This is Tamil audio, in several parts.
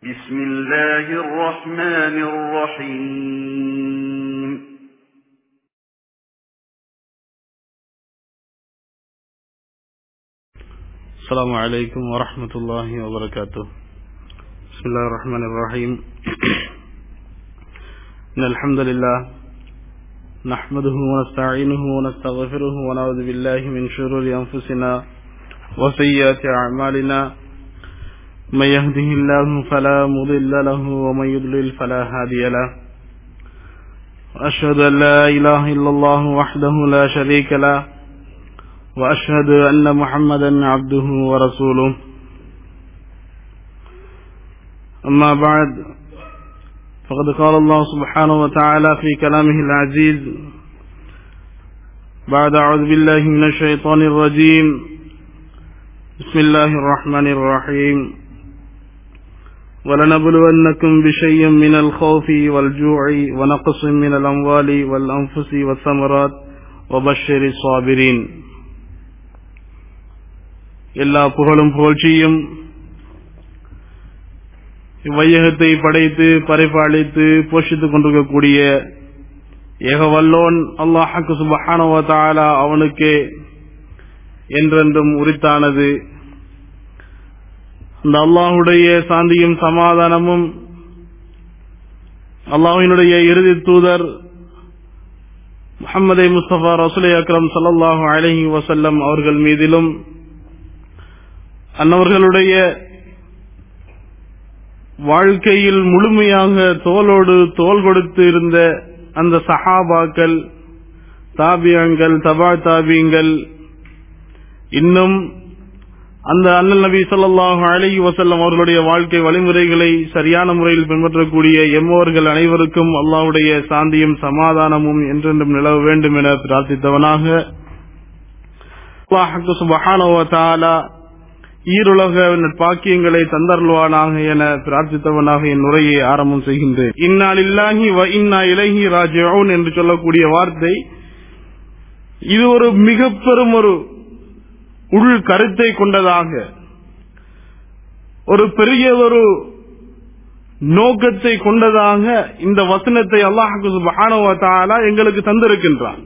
بسم الله الرحمن الرحيم السلام عليكم ورحمة الله وبركاته بسم الله الرحمن الرحيم إن الحمد لله نحمده ونستعينه ونستغفره ونعوذ بالله من شرور أنفسنا وسيئات أعمالنا من يهده الله فلا مضل له ومن يضلل فلا هادي له وأشهد أن لا إله إلا الله وحده لا شريك له وأشهد أن محمدا عبده ورسوله أما بعد فقد قال الله سبحانه وتعالى في كلامه العزيز بعد أعوذ بالله من الشيطان الرجيم بسم الله الرحمن الرحيم ولنبلونكم بشيء من الخوف والجوع ونقص من الأموال والأنفس والثمرات وبشر الصابرين எல்லா புகழும் புகழ்ச்சியும் இவ்வையகத்தை படைத்து பரிபாலித்து போஷித்துக் கொண்டிருக்கக்கூடிய ஏகவல்லோன் அல்லாஹாக்கு சுபஹானவ தாலா அவனுக்கே என்றென்றும் உரித்தானது அந்த அல்லாஹுடைய சாந்தியும் சமாதானமும் அல்லாஹினுடைய இறுதி தூதர் முகமது முஸ்தபா ரசுலை அக்ரம் சல்லாஹூ அலஹி வசல்லம் அவர்கள் மீதிலும் அன்னவர்களுடைய வாழ்க்கையில் முழுமையாக தோளோடு தோல் கொடுத்து இருந்த அந்த சஹாபாக்கள் தாபியங்கள் தபா தாபியங்கள் இன்னும் அந்த அண்ணல் நபி சொல்லாஹு அலி வசல்லம் அவர்களுடைய வாழ்க்கை வழிமுறைகளை சரியான முறையில் பின்பற்றக்கூடிய எம்மோர்கள் அனைவருக்கும் அல்லாவுடைய சாந்தியும் சமாதானமும் என்றென்றும் நிலவ வேண்டும் என பிரார்த்தித்தவனாக சுபஹானோவத்தாலா ஈருலக பாக்கியங்களை தந்தருள்வானாக என பிரார்த்தித்தவனாக என் உரையை ஆரம்பம் செய்கின்றேன் இந்நாள் இல்லாஹி வ இன்னா இலகி ராஜோன் என்று சொல்லக்கூடிய வார்த்தை இது ஒரு மிக பெரும் ஒரு உள் கருத்தை கொண்டதாக ஒரு பெரிய ஒரு நோக்கத்தை கொண்டதாக இந்த வசனத்தை அல்லாஹு சுபானுவத்தாலா எங்களுக்கு தந்திருக்கின்றான்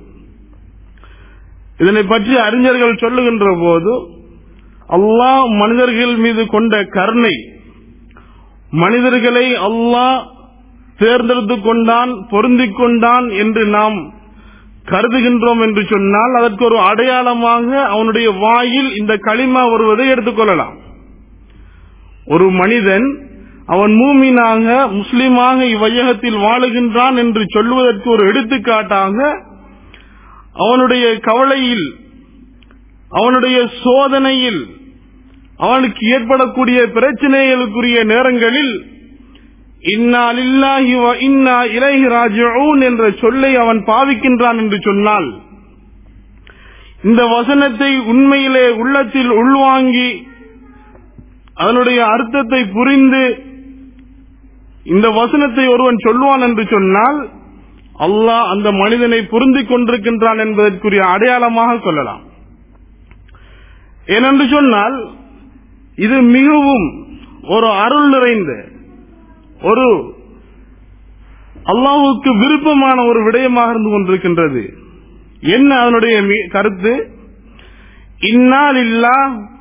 இதனை பற்றி அறிஞர்கள் சொல்லுகின்ற போது அல்லாஹ் மனிதர்கள் மீது கொண்ட கருணை மனிதர்களை அல்லாஹ் தேர்ந்தெடுத்து கொண்டான் பொருந்திக் கொண்டான் என்று நாம் கருதுகின்றோம் என்று சொன்னால் அதற்கு ஒரு அடையாளமாக அவனுடைய வாயில் இந்த களிமா வருவதை எடுத்துக்கொள்ளலாம் ஒரு மனிதன் அவன் மூமீனாக முஸ்லிமாக இவ்வையகத்தில் வாழுகின்றான் என்று சொல்வதற்கு ஒரு எடுத்துக்காட்டாக அவனுடைய கவலையில் அவனுடைய சோதனையில் அவனுக்கு ஏற்படக்கூடிய பிரச்சனைகளுக்குரிய நேரங்களில் இன்னா லில்லாஹி வ இன்னா இலைஹி ராஜிஊன் என்ற சொல்லை அவன் பாவிக்கின்றான் என்று சொன்னால் இந்த வசனத்தை உண்மையிலே உள்ளத்தில் உள்வாங்கி அதனுடைய அர்த்தத்தை புரிந்து இந்த வசனத்தை ஒருவன் சொல்வான் என்று சொன்னால் அல்லாஹ் அந்த மனிதனை பொருந்திக் கொண்டிருக்கின்றான் என்பதற்குரிய அடையாளமாக கொள்ளலாம் ஏனென்று சொன்னால் இது மிகவும் ஒரு அருள் நிறைந்த ஒரு அல்லாஹுக்கு விருப்பமான ஒரு விடயமாக இருந்து கொண்டிருக்கின்றது என்ன அதனுடைய கருத்து இன்னால் இல்லா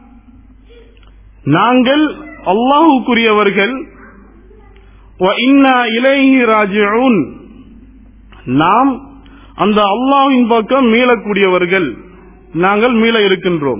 நாங்கள் அல்லாஹுக்குரியவர்கள் இன்னா இலகி ராஜூன் நாம் அந்த அல்லாஹின் பக்கம் மீளக்கூடியவர்கள் நாங்கள் மீள இருக்கின்றோம்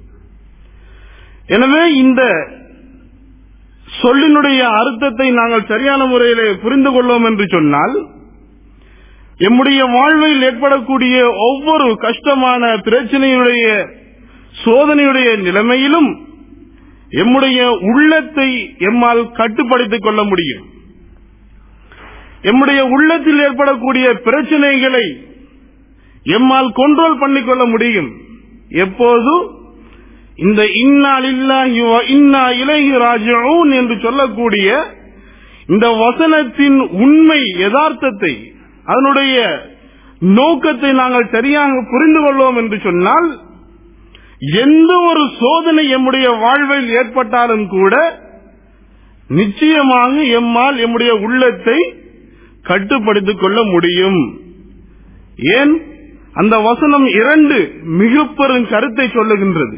எனவே இந்த சொல்லினுடைய அர்த்தத்தை நாங்கள் சரியான முறையிலே புரிந்து கொள்வோம் என்று சொன்னால் எம்முடைய வாழ்வில் ஏற்படக்கூடிய ஒவ்வொரு கஷ்டமான பிரச்சனையுடைய சோதனையுடைய நிலைமையிலும் எம்முடைய உள்ளத்தை எம்மால் கட்டுப்படுத்திக் கொள்ள முடியும் எம்முடைய உள்ளத்தில் ஏற்படக்கூடிய பிரச்சனைகளை எம்மால் கண்ட்ரோல் பண்ணிக்கொள்ள முடியும் எப்போது இந்த இன்னால் இன்னா இலகி ராஜூன் என்று சொல்லக்கூடிய இந்த வசனத்தின் உண்மை யதார்த்தத்தை அதனுடைய நோக்கத்தை நாங்கள் சரியாக புரிந்து கொள்வோம் என்று சொன்னால் எந்த ஒரு சோதனை எம்முடைய வாழ்வில் ஏற்பட்டாலும் கூட நிச்சயமாக எம்மால் எம்முடைய உள்ளத்தை கட்டுப்படுத்திக் கொள்ள முடியும் ஏன் அந்த வசனம் இரண்டு மிக பெரும் கருத்தை சொல்லுகின்றது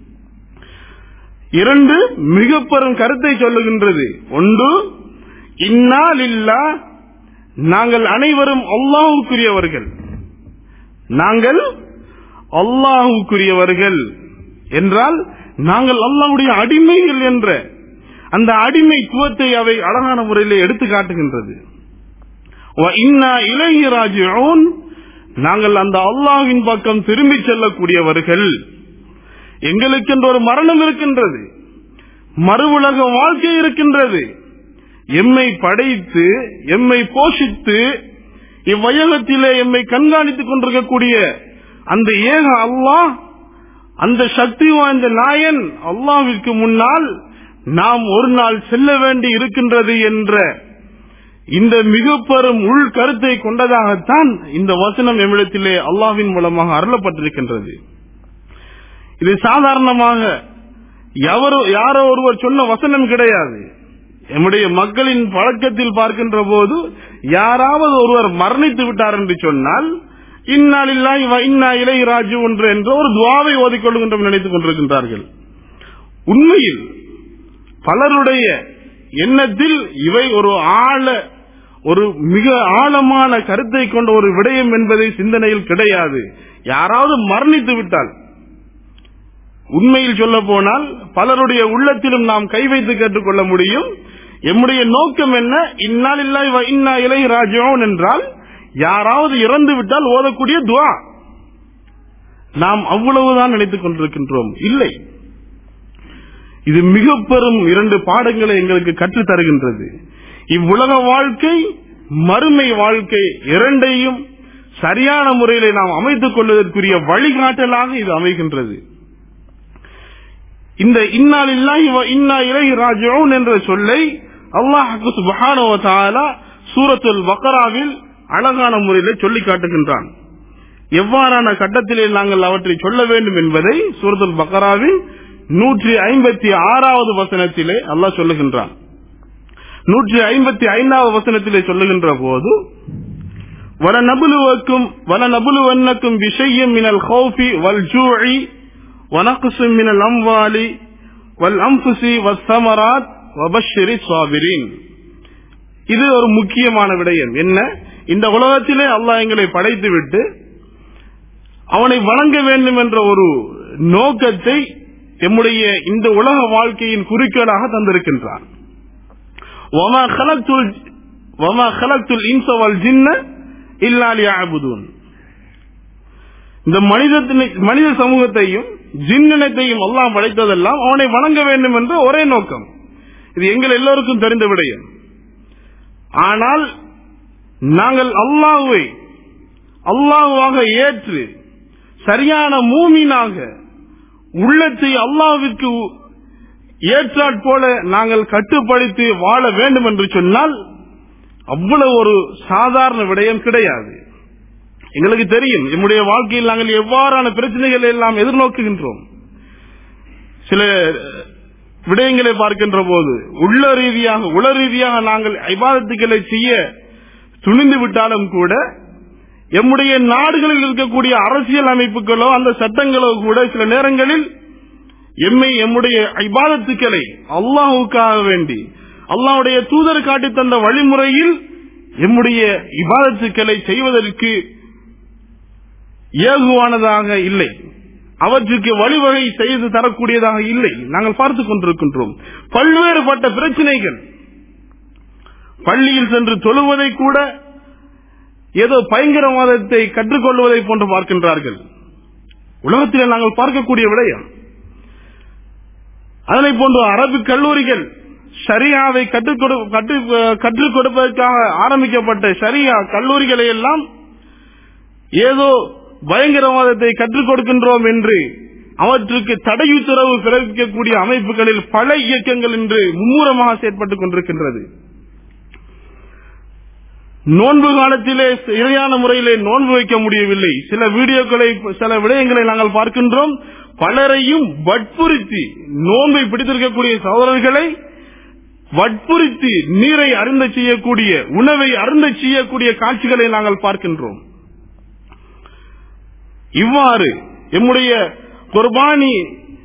இரண்டு மிக பெரும் கருத்தை சொல்லுகின்றது ஒன்று இன்னால் இல்லா நாங்கள் அனைவரும் அல்லாஹுக்குரியவர்கள் நாங்கள் அல்லாஹுக்குரியவர்கள் என்றால் நாங்கள் அல்லாஹுடைய அடிமைகள் என்ற அந்த அடிமைத்துவத்தை அவை அழகான முறையில் எடுத்து காட்டுகின்றது இளையராஜோன் நாங்கள் அந்த அல்லாஹின் பக்கம் திரும்பி செல்லக்கூடியவர்கள் எங்களுக்கென்று ஒரு மரணம் இருக்கின்றது மறு உலக வாழ்க்கை இருக்கின்றது எம்மை படைத்து எம்மை போஷித்து இவ்வையகத்திலே எம்மை கண்காணித்துக் கொண்டிருக்கக்கூடிய அந்த ஏக அல்லாஹ் அந்த சக்தி வாய்ந்த நாயன் அல்லாவிற்கு முன்னால் நாம் ஒரு நாள் செல்ல வேண்டி இருக்கின்றது என்ற இந்த மிக பெரும் உள் கருத்தை கொண்டதாகத்தான் இந்த வசனம் எம்மிடத்திலே அல்லாவின் மூலமாக அருளப்பட்டிருக்கின்றது இது சாதாரணமாக எவரோ யாரோ ஒருவர் சொன்ன வசனம் கிடையாது எம்முடைய மக்களின் பழக்கத்தில் பார்க்கின்ற போது யாராவது ஒருவர் மரணித்து விட்டார் என்று சொன்னால் இந்நாளில்லாய் இன்னா இலை ராஜு ஒன்று என்ற ஒரு துவாவை ஓதிக்கொள்கின்றோம் நினைத்துக் கொண்டிருக்கின்றார்கள் உண்மையில் பலருடைய எண்ணத்தில் இவை ஒரு ஆழ ஒரு மிக ஆழமான கருத்தை கொண்ட ஒரு விடயம் என்பதை சிந்தனையில் கிடையாது யாராவது மரணித்து விட்டால் உண்மையில் சொல்ல போனால் பலருடைய உள்ளத்திலும் நாம் கை வைத்து கேட்டுக்கொள்ள முடியும் எம்முடைய நோக்கம் என்ன இன்னால் இல்லாய் இன்னா இலை ராஜோன் என்றால் யாராவது இறந்து விட்டால் ஓதக்கூடிய துவா நாம் அவ்வளவுதான் நினைத்துக் கொண்டிருக்கின்றோம் இல்லை இது மிக பெரும் இரண்டு பாடங்களை எங்களுக்கு கற்றுத் தருகின்றது இவ்வுலக வாழ்க்கை மறுமை வாழ்க்கை இரண்டையும் சரியான முறையிலே நாம் அமைத்துக் கொள்வதற்குரிய வழிகாட்டலாக இது அமைகின்றது இந்த இன்னால் இல்லாஹி இன்னா இலை ராஜோன் என்ற சொல்லை அல்லாஹு சுபஹானோ தாலா சூரத்துல் பக்கராவில் அழகான முறையில் சொல்லி காட்டுகின்றான் எவ்வாறான கட்டத்திலே நாங்கள் அவற்றை சொல்ல வேண்டும் என்பதை சூரத்துல் பக்கராவில் நூற்றி ஐம்பத்தி ஆறாவது வசனத்திலே அல்லாஹ் சொல்லுகின்றான் நூற்றி ஐம்பத்தி ஐந்தாவது வசனத்திலே சொல்லுகின்ற போது வல நபுலுவக்கும் வல நபுலுவன்னக்கும் விஷயம் மினல் ஹௌஃபி வல் ஜூஇ ونقص من الأموال والأنفس والثمرات وبشر الصابرين இது ஒரு முக்கியமான விடயம் என்ன இந்த உலகத்திலே அல்லாஹ் எங்களை படைத்து விட்டு அவனை வணங்க வேண்டும் என்ற ஒரு நோக்கத்தை எம்முடைய இந்த உலக வாழ்க்கையின் குறிக்கோளாக தந்திருக்கின்றான் இந்த மனித மனித சமூகத்தையும் ஜின்னத்தையும் எல்லாம் படைத்ததெல்லாம் அவனை வணங்க வேண்டும் என்ற ஒரே நோக்கம் இது எங்கள் எல்லோருக்கும் தெரிந்த விடயம் ஆனால் நாங்கள் அல்லாஹுவை அல்லாஹுவாக ஏற்று சரியான மூமீனாக உள்ளத்தை அல்லாவிற்கு ஏற்றாற் போல நாங்கள் கட்டுப்படுத்தி வாழ வேண்டும் என்று சொன்னால் அவ்வளவு ஒரு சாதாரண விடயம் கிடையாது எங்களுக்கு தெரியும் நம்முடைய வாழ்க்கையில் நாங்கள் எவ்வாறான பிரச்சனைகளை எல்லாம் எதிர்நோக்குகின்றோம் சில விடயங்களை பார்க்கின்ற போது உள்ள ரீதியாக உள ரீதியாக நாங்கள் ஐபாதத்துக்களை செய்ய துணிந்து விட்டாலும் கூட எம்முடைய நாடுகளில் இருக்கக்கூடிய அரசியல் அமைப்புகளோ அந்த சட்டங்களோ கூட சில நேரங்களில் எம்மை எம்முடைய ஐபாதத்துக்களை அல்லாஹுக்காக வேண்டி அல்லாஹுடைய தூதர் காட்டி தந்த வழிமுறையில் எம்முடைய இபாதத்துக்களை செய்வதற்கு ஏகுவானதாக இல்லை அவற்றுக்கு வழிவகை செய்து தரக்கூடியதாக இல்லை நாங்கள் பார்த்துக் கொண்டிருக்கின்றோம் பல்வேறுபட்ட பிரச்சனைகள் பள்ளியில் சென்று தொழுவதை கூட ஏதோ பயங்கரவாதத்தை கற்றுக்கொள்வதை போன்று பார்க்கின்றார்கள் உலகத்தில் நாங்கள் பார்க்கக்கூடிய விடயம் அதனை போன்று அரபு கல்லூரிகள் ஷரியாவை கற்றுக் கற்றுக் கொடுப்பதற்காக ஆரம்பிக்கப்பட்ட ஷரியா கல்லூரிகளை எல்லாம் ஏதோ பயங்கரவாதத்தை கற்றுக் கொடுக்கின்றோம் என்று அவற்றுக்கு தடையுத்தரவு பிறப்பிக்கக்கூடிய அமைப்புகளில் பல இயக்கங்கள் இன்று மும்முரமாக செயற்பட்டுக் கொண்டிருக்கின்றது நோன்பு காலத்திலே சரியான முறையிலே நோன்பு வைக்க முடியவில்லை சில வீடியோக்களை சில விடயங்களை நாங்கள் பார்க்கின்றோம் பலரையும் வற்புறுத்தி நோன்பை பிடித்திருக்கக்கூடிய சகோதரர்களை வற்புறுத்தி நீரை அருந்த செய்யக்கூடிய உணவை அருந்த செய்யக்கூடிய காட்சிகளை நாங்கள் பார்க்கின்றோம் இவ்வாறு எம்முடைய குர்பானி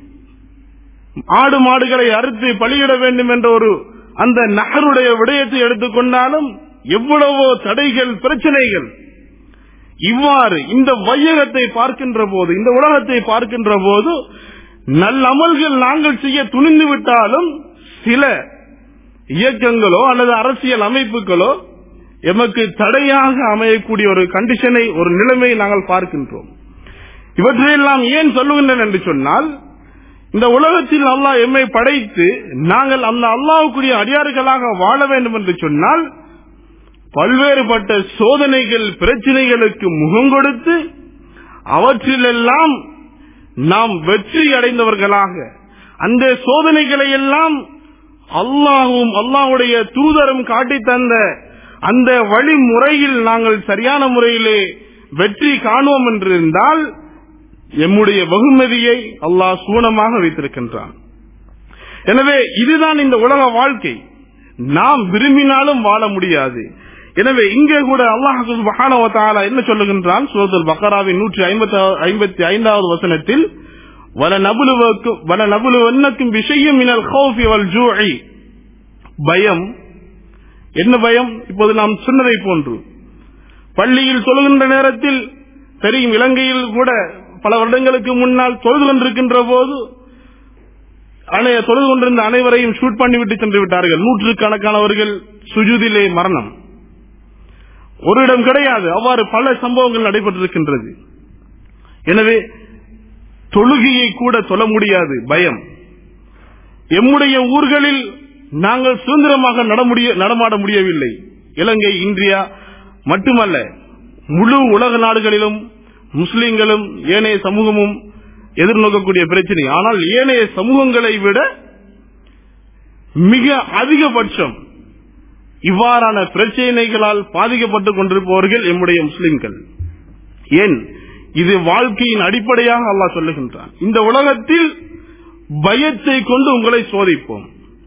ஆடு மாடுகளை அறுத்து பலியிட வேண்டும் என்ற ஒரு அந்த நகருடைய விடயத்தை எடுத்துக்கொண்டாலும் எவ்வளவோ தடைகள் பிரச்சனைகள் இவ்வாறு இந்த வையகத்தை பார்க்கின்ற போது இந்த உலகத்தை பார்க்கின்ற போது நல்லமல்கள் நாங்கள் செய்ய துணிந்து விட்டாலும் சில இயக்கங்களோ அல்லது அரசியல் அமைப்புகளோ எமக்கு தடையாக அமையக்கூடிய ஒரு கண்டிஷனை ஒரு நிலைமையை நாங்கள் பார்க்கின்றோம் இவற்றையெல்லாம் ஏன் சொல்லுகின்றேன் என்று சொன்னால் இந்த உலகத்தில் அல்லாஹ் எம்மை படைத்து நாங்கள் அந்த அல்லாவுக்குரிய அடியார்களாக வாழ வேண்டும் என்று சொன்னால் பல்வேறுபட்ட சோதனைகள் பிரச்சனைகளுக்கு முகம் கொடுத்து அவற்றிலெல்லாம் நாம் வெற்றி அடைந்தவர்களாக அந்த சோதனைகளை எல்லாம் அல்லாஹும் அல்லாஹுடைய தூதரும் காட்டி தந்த அந்த வழிமுறையில் நாங்கள் சரியான முறையிலே வெற்றி காணுவோம் என்றிருந்தால் எம்முடைய வெகுமதியை அல்லாஹ் சூனமாக வைத்திருக்கின்றான் எனவே இதுதான் இந்த உலக வாழ்க்கை நாம் விரும்பினாலும் வாழ முடியாது எனவே இங்கே கூட அல்லாஹு மகானவத்தாலா என்ன சொல்லுகின்றான் சூரத்துல் பக்கராவின் நூற்றி ஐம்பத்தி ஐந்தாவது வசனத்தில் வல நபுலுவக்கும் வல நபுலுவன்னக்கும் விஷயம் மினல் ஹௌஃபி வல் ஜூஇ பயம் என்ன பயம் இப்போது நாம் சொன்னதை போன்று பள்ளியில் தொழுகின்ற நேரத்தில் தெரியும் இலங்கையில் கூட பல வருடங்களுக்கு முன்னால் தொழுது கொண்டிருக்கின்ற போது தொழுது கொண்டிருந்த அனைவரையும் ஷூட் பண்ணிவிட்டு சென்று விட்டார்கள் நூற்றுக்கணக்கானவர்கள் சுஜுதிலே மரணம் ஒரு இடம் கிடையாது அவ்வாறு பல சம்பவங்கள் நடைபெற்றிருக்கின்றது எனவே தொழுகையை கூட சொல்ல முடியாது பயம் எம்முடைய ஊர்களில் நாங்கள் சுதந்திரமாக நடமாட முடியவில்லை இலங்கை இந்தியா மட்டுமல்ல முழு உலக நாடுகளிலும் முஸ்லிம்களும் ஏனைய சமூகமும் எதிர்நோக்கக்கூடிய பிரச்சனை ஆனால் ஏனைய சமூகங்களை விட மிக அதிகபட்சம் இவ்வாறான பிரச்சனைகளால் பாதிக்கப்பட்டுக் கொண்டிருப்பவர்கள் எம்முடைய முஸ்லிம்கள் ஏன் இது வாழ்க்கையின் அடிப்படையாக அல்லாஹ் சொல்லுகின்றான் இந்த உலகத்தில் பயத்தை கொண்டு உங்களை சோதிப்போம்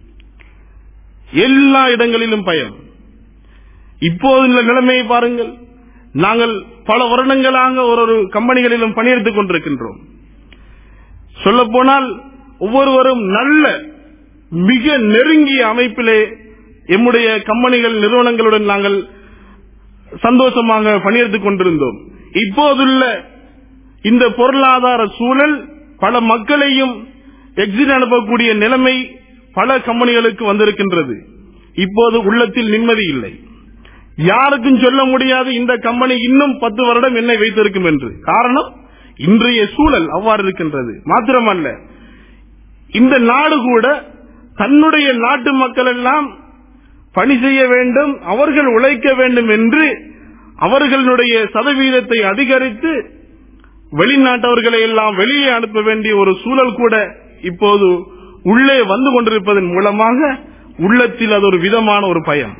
எல்லா இடங்களிலும் பயம் இப்போது இந்த நிலைமையை பாருங்கள் நாங்கள் பல வருடங்களாக ஒரு ஒரு கம்பெனிகளிலும் பணியெடுத்துக் கொண்டிருக்கின்றோம் சொல்ல போனால் ஒவ்வொருவரும் நல்ல மிக நெருங்கிய அமைப்பிலே எம்முடைய கம்பெனிகள் நிறுவனங்களுடன் நாங்கள் சந்தோஷமாக பணியெடுத்துக் கொண்டிருந்தோம் இப்போதுள்ள இந்த பொருளாதார சூழல் பல மக்களையும் எக்ஸிட் அனுப்பக்கூடிய நிலைமை பல கம்பெனிகளுக்கு வந்திருக்கின்றது இப்போது உள்ளத்தில் நிம்மதி இல்லை யாருக்கும் சொல்ல முடியாது இந்த கம்பெனி இன்னும் பத்து வருடம் என்னை வைத்திருக்கும் என்று காரணம் இன்றைய சூழல் அவ்வாறு இருக்கின்றது மாத்திரமல்ல இந்த நாடு கூட தன்னுடைய நாட்டு மக்கள் எல்லாம் பணி செய்ய வேண்டும் அவர்கள் உழைக்க வேண்டும் என்று அவர்களுடைய சதவீதத்தை அதிகரித்து வெளிநாட்டவர்களை எல்லாம் வெளியே அனுப்ப வேண்டிய ஒரு சூழல் கூட இப்போது உள்ளே வந்து கொண்டிருப்பதன் மூலமாக உள்ளத்தில் அது ஒரு விதமான ஒரு பயம்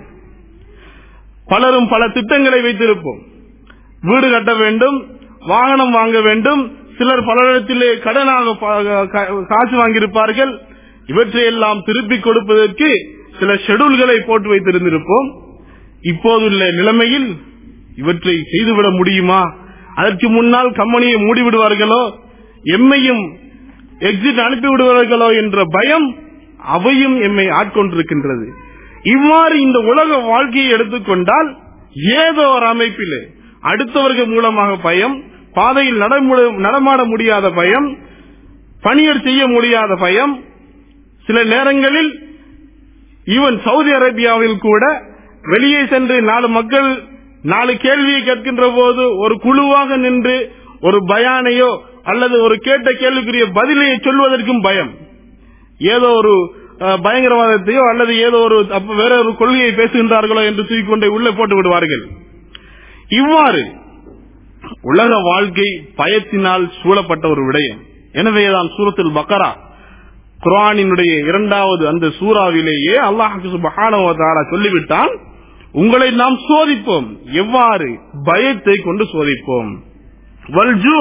பலரும் பல திட்டங்களை வைத்திருப்போம் வீடு கட்ட வேண்டும் வாகனம் வாங்க வேண்டும் சிலர் பலரிடத்திலே கடனாக காசு வாங்கியிருப்பார்கள் இவற்றையெல்லாம் திருப்பி கொடுப்பதற்கு சில ஷெடியூல்களை போட்டு வைத்திருந்திருப்போம் இப்போதுள்ள நிலைமையில் இவற்றை செய்துவிட முடியுமா அதற்கு முன்னால் கம்பெனியை மூடிவிடுவார்களோ எம்மையும் எக்ஸிட் அனுப்பி விடுவார்களோ என்ற பயம் அவையும் எம்மை ஆட்கொண்டிருக்கின்றது இவ்வாறு இந்த உலக வாழ்க்கையை எடுத்துக்கொண்டால் ஏதோ ஒரு அமைப்பிலே அடுத்தவர்கள் மூலமாக பயம் பாதையில் நடமாட முடியாத பயம் பணியர் செய்ய முடியாத பயம் சில நேரங்களில் ஈவன் சவுதி அரேபியாவில் கூட வெளியே சென்று நாலு மக்கள் நாலு கேள்வியை கேட்கின்ற போது ஒரு குழுவாக நின்று ஒரு பயானையோ அல்லது ஒரு கேட்ட கேள்விக்குரிய பதிலையை சொல்வதற்கும் பயம் ஏதோ ஒரு பயங்கரவாதத்தையோ அல்லது ஏதோ ஒரு வேற ஒரு கொள்கையை பேசுகின்றார்களோ என்று தூக்கிக்கொண்டே உள்ளே போட்டு விடுவார்கள் இவ்வாறு உலக வாழ்க்கை பயத்தினால் சூழப்பட்ட ஒரு விடயம் எனவேதான் சூரத்தில் பக்கரா குரானினுடைய இரண்டாவது அந்த சூறாவிலேயே அல்லாஹு சுபஹானவதாரா சொல்லிவிட்டான் உங்களை நாம் சோதிப்போம் எவ்வாறு பயத்தை கொண்டு சோதிப்போம் வல்ஜூ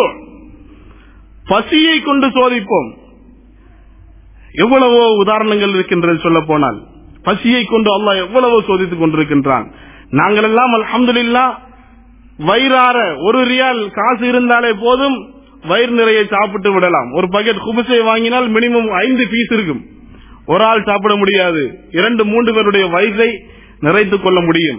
பசியை கொண்டு சோதிப்போம் எவ்வளவோ உதாரணங்கள் இருக்கின்றது சொல்ல போனால் பசியை கொண்டு அல்லாஹ் எவ்வளவு சோதித்துக் கொண்டிருக்கின்றான் நாங்கள் எல்லாம் அல்ஹம்துலில்லா வயிறார ஒரு ரியால் காசு இருந்தாலே போதும் வயிறு நிறைய சாப்பிட்டு விடலாம் ஒரு பக்கெட் குபசை வாங்கினால் மினிமம் ஐந்து பீஸ் இருக்கும் ஒரு ஆள் சாப்பிட முடியாது இரண்டு மூன்று பேருடைய வயிறை நிறைத்துக் கொள்ள முடியும்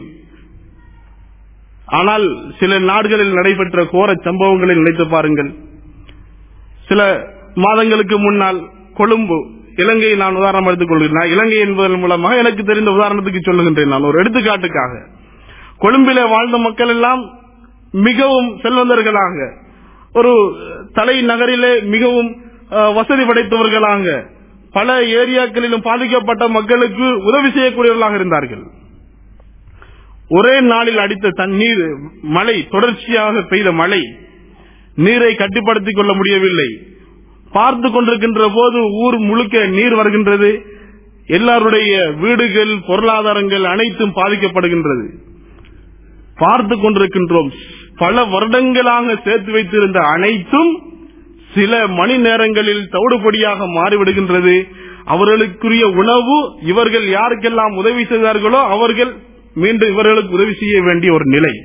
ஆனால் சில நாடுகளில் நடைபெற்ற கோர சம்பவங்களை நினைத்து பாருங்கள் சில மாதங்களுக்கு முன்னால் கொழும்பு இலங்கையை நான் உதாரணம் எடுத்துக் கொள்கிறேன் நான் இலங்கை என்பதன் மூலமாக எனக்கு தெரிந்த உதாரணத்துக்கு சொல்லுகின்றேன் நான் ஒரு எடுத்துக்காட்டுக்காக கொழும்பிலே வாழ்ந்த மக்கள் எல்லாம் மிகவும் செல்வந்தர்களாக ஒரு தலைநகரிலே மிகவும் அஹ், வசதி படைத்தவர்களாக பல ஏரியாக்களிலும் பாதிக்கப்பட்ட மக்களுக்கு உதவி செய்யக்கூடியவர்களாக இருந்தார்கள் ஒரே நாளில் அடித்த தண்ணீர் மழை தொடர்ச்சியாக பெய்த மழை நீரை கட்டுப்படுத்திக் கொள்ள முடியவில்லை பார்த்து கொண்டிருக்கின்ற போது ஊர் முழுக்க நீர் வருகின்றது எல்லாருடைய வீடுகள் பொருளாதாரங்கள் அனைத்தும் பாதிக்கப்படுகின்றது பார்த்து கொண்டிருக்கின்றோம் பல வருடங்களாக சேர்த்து வைத்திருந்த அனைத்தும் சில மணி நேரங்களில் தவிடுபடியாக மாறிவிடுகின்றது அவர்களுக்குரிய உணவு இவர்கள் யாருக்கெல்லாம் உதவி செய்தார்களோ அவர்கள் மீண்டும் இவர்களுக்கு உதவி செய்ய வேண்டிய ஒரு நிலை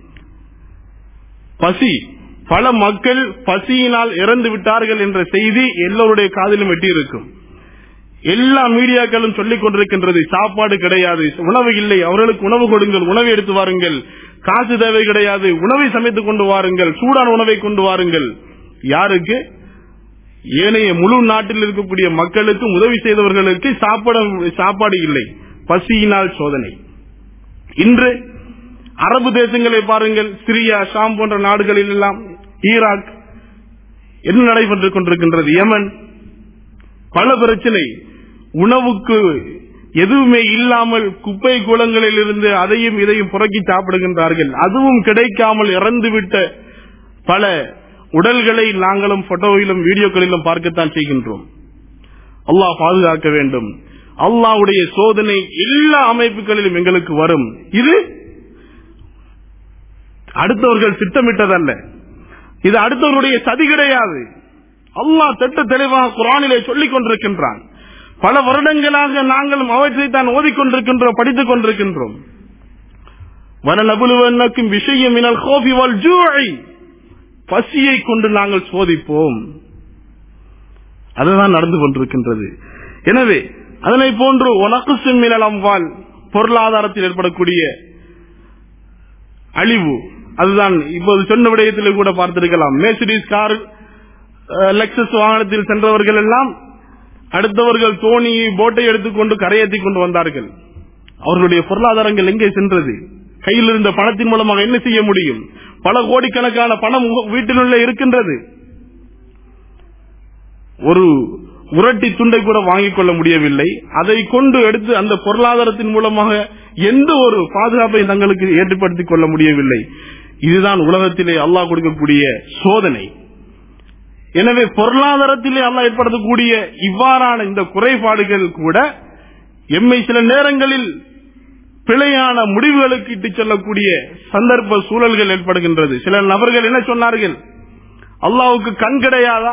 பசி பல மக்கள் பசியினால் இறந்து விட்டார்கள் என்ற செய்தி எல்லோருடைய காதிலும் எட்டியிருக்கும் எல்லா மீடியாக்களும் சொல்லிக் கொண்டிருக்கின்றது சாப்பாடு கிடையாது உணவு இல்லை அவர்களுக்கு உணவு கொடுங்கள் உணவை எடுத்து வாருங்கள் காசு தேவை கிடையாது உணவை சமைத்துக் கொண்டு வாருங்கள் சூடான உணவை கொண்டு வாருங்கள் யாருக்கு ஏனைய முழு நாட்டில் இருக்கக்கூடிய மக்களுக்கு உதவி செய்தவர்களுக்கு சாப்பாடு சாப்பாடு இல்லை பசியினால் சோதனை இன்று அரபு தேசங்களை பாருங்கள் சிரியா ஷாம் போன்ற நாடுகளில் எல்லாம் ஈராக் என்ன நடைபெற்றுக் கொண்டிருக்கின்றது யமன் பல பிரச்சனை உணவுக்கு எதுவுமே இல்லாமல் குப்பை குளங்களில் இருந்து அதையும் இதையும் புறக்கி சாப்பிடுகின்றார்கள் அதுவும் கிடைக்காமல் இறந்துவிட்ட பல உடல்களை நாங்களும் போட்டோவிலும் வீடியோக்களிலும் பார்க்கத்தான் செய்கின்றோம் அல்லாஹ் பாதுகாக்க வேண்டும் அல்லாஹ்வுடைய சோதனை எல்லா அமைப்புகளிலும் எங்களுக்கு வரும் இது அடுத்தவர்கள் திட்டமிட்டதல்ல இது அடுத்தவருடைய சதி கிடையாது அல்லாஹ் திட்ட தெளிவாக குரானிலே சொல்லிக் கொண்டிருக்கின்றான் பல வருடங்களாக நாங்களும் அவற்றை தான் ஓதிக்கொண்டிருக்கின்றோம் படித்துக் கொண்டிருக்கின்றோம் வனநபுலுவன்னக்கும் விஷயம் மினல் கோபி வல் ஜூஐ பசியை கொண்டு நாங்கள் சோதிப்போம் அதுதான் நடந்து கொண்டிருக்கின்றது எனவே அதனை போன்று உனக்கு மினல் அம்வால் பொருளாதாரத்தில் ஏற்படக்கூடிய அழிவு அதுதான் இப்போது சொன்ன விடயத்தில் கூட பார்த்திருக்கலாம் மேசிடிஸ் கார் லெக்சஸ் வாகனத்தில் சென்றவர்கள் எல்லாம் அடுத்தவர்கள் தோணியை போட்டை எடுத்துக்கொண்டு கரையேற்றி கொண்டு வந்தார்கள் அவர்களுடைய பொருளாதாரங்கள் எங்கே சென்றது கையில் இருந்த பணத்தின் மூலமாக என்ன செய்ய முடியும் பல கோடிக்கணக்கான பணம் வீட்டிலுள்ள இருக்கின்றது ஒரு உரட்டி துண்டை கூட வாங்கிக் கொள்ள முடியவில்லை அதை கொண்டு எடுத்து அந்த பொருளாதாரத்தின் மூலமாக எந்த ஒரு பாதுகாப்பை தங்களுக்கு ஏற்படுத்திக் கொள்ள முடியவில்லை இதுதான் உலகத்திலே அல்லாஹ் கொடுக்கக்கூடிய சோதனை எனவே பொருளாதாரத்திலே அல்லாஹ் ஏற்படுத்தக்கூடிய இவ்வாறான இந்த குறைபாடுகள் கூட எம்மை சில நேரங்களில் பிழையான முடிவுகளுக்கு இட்டுச் செல்லக்கூடிய சந்தர்ப்ப சூழல்கள் ஏற்படுகின்றது சில நபர்கள் என்ன சொன்னார்கள் அல்லாவுக்கு கண் கிடையாதா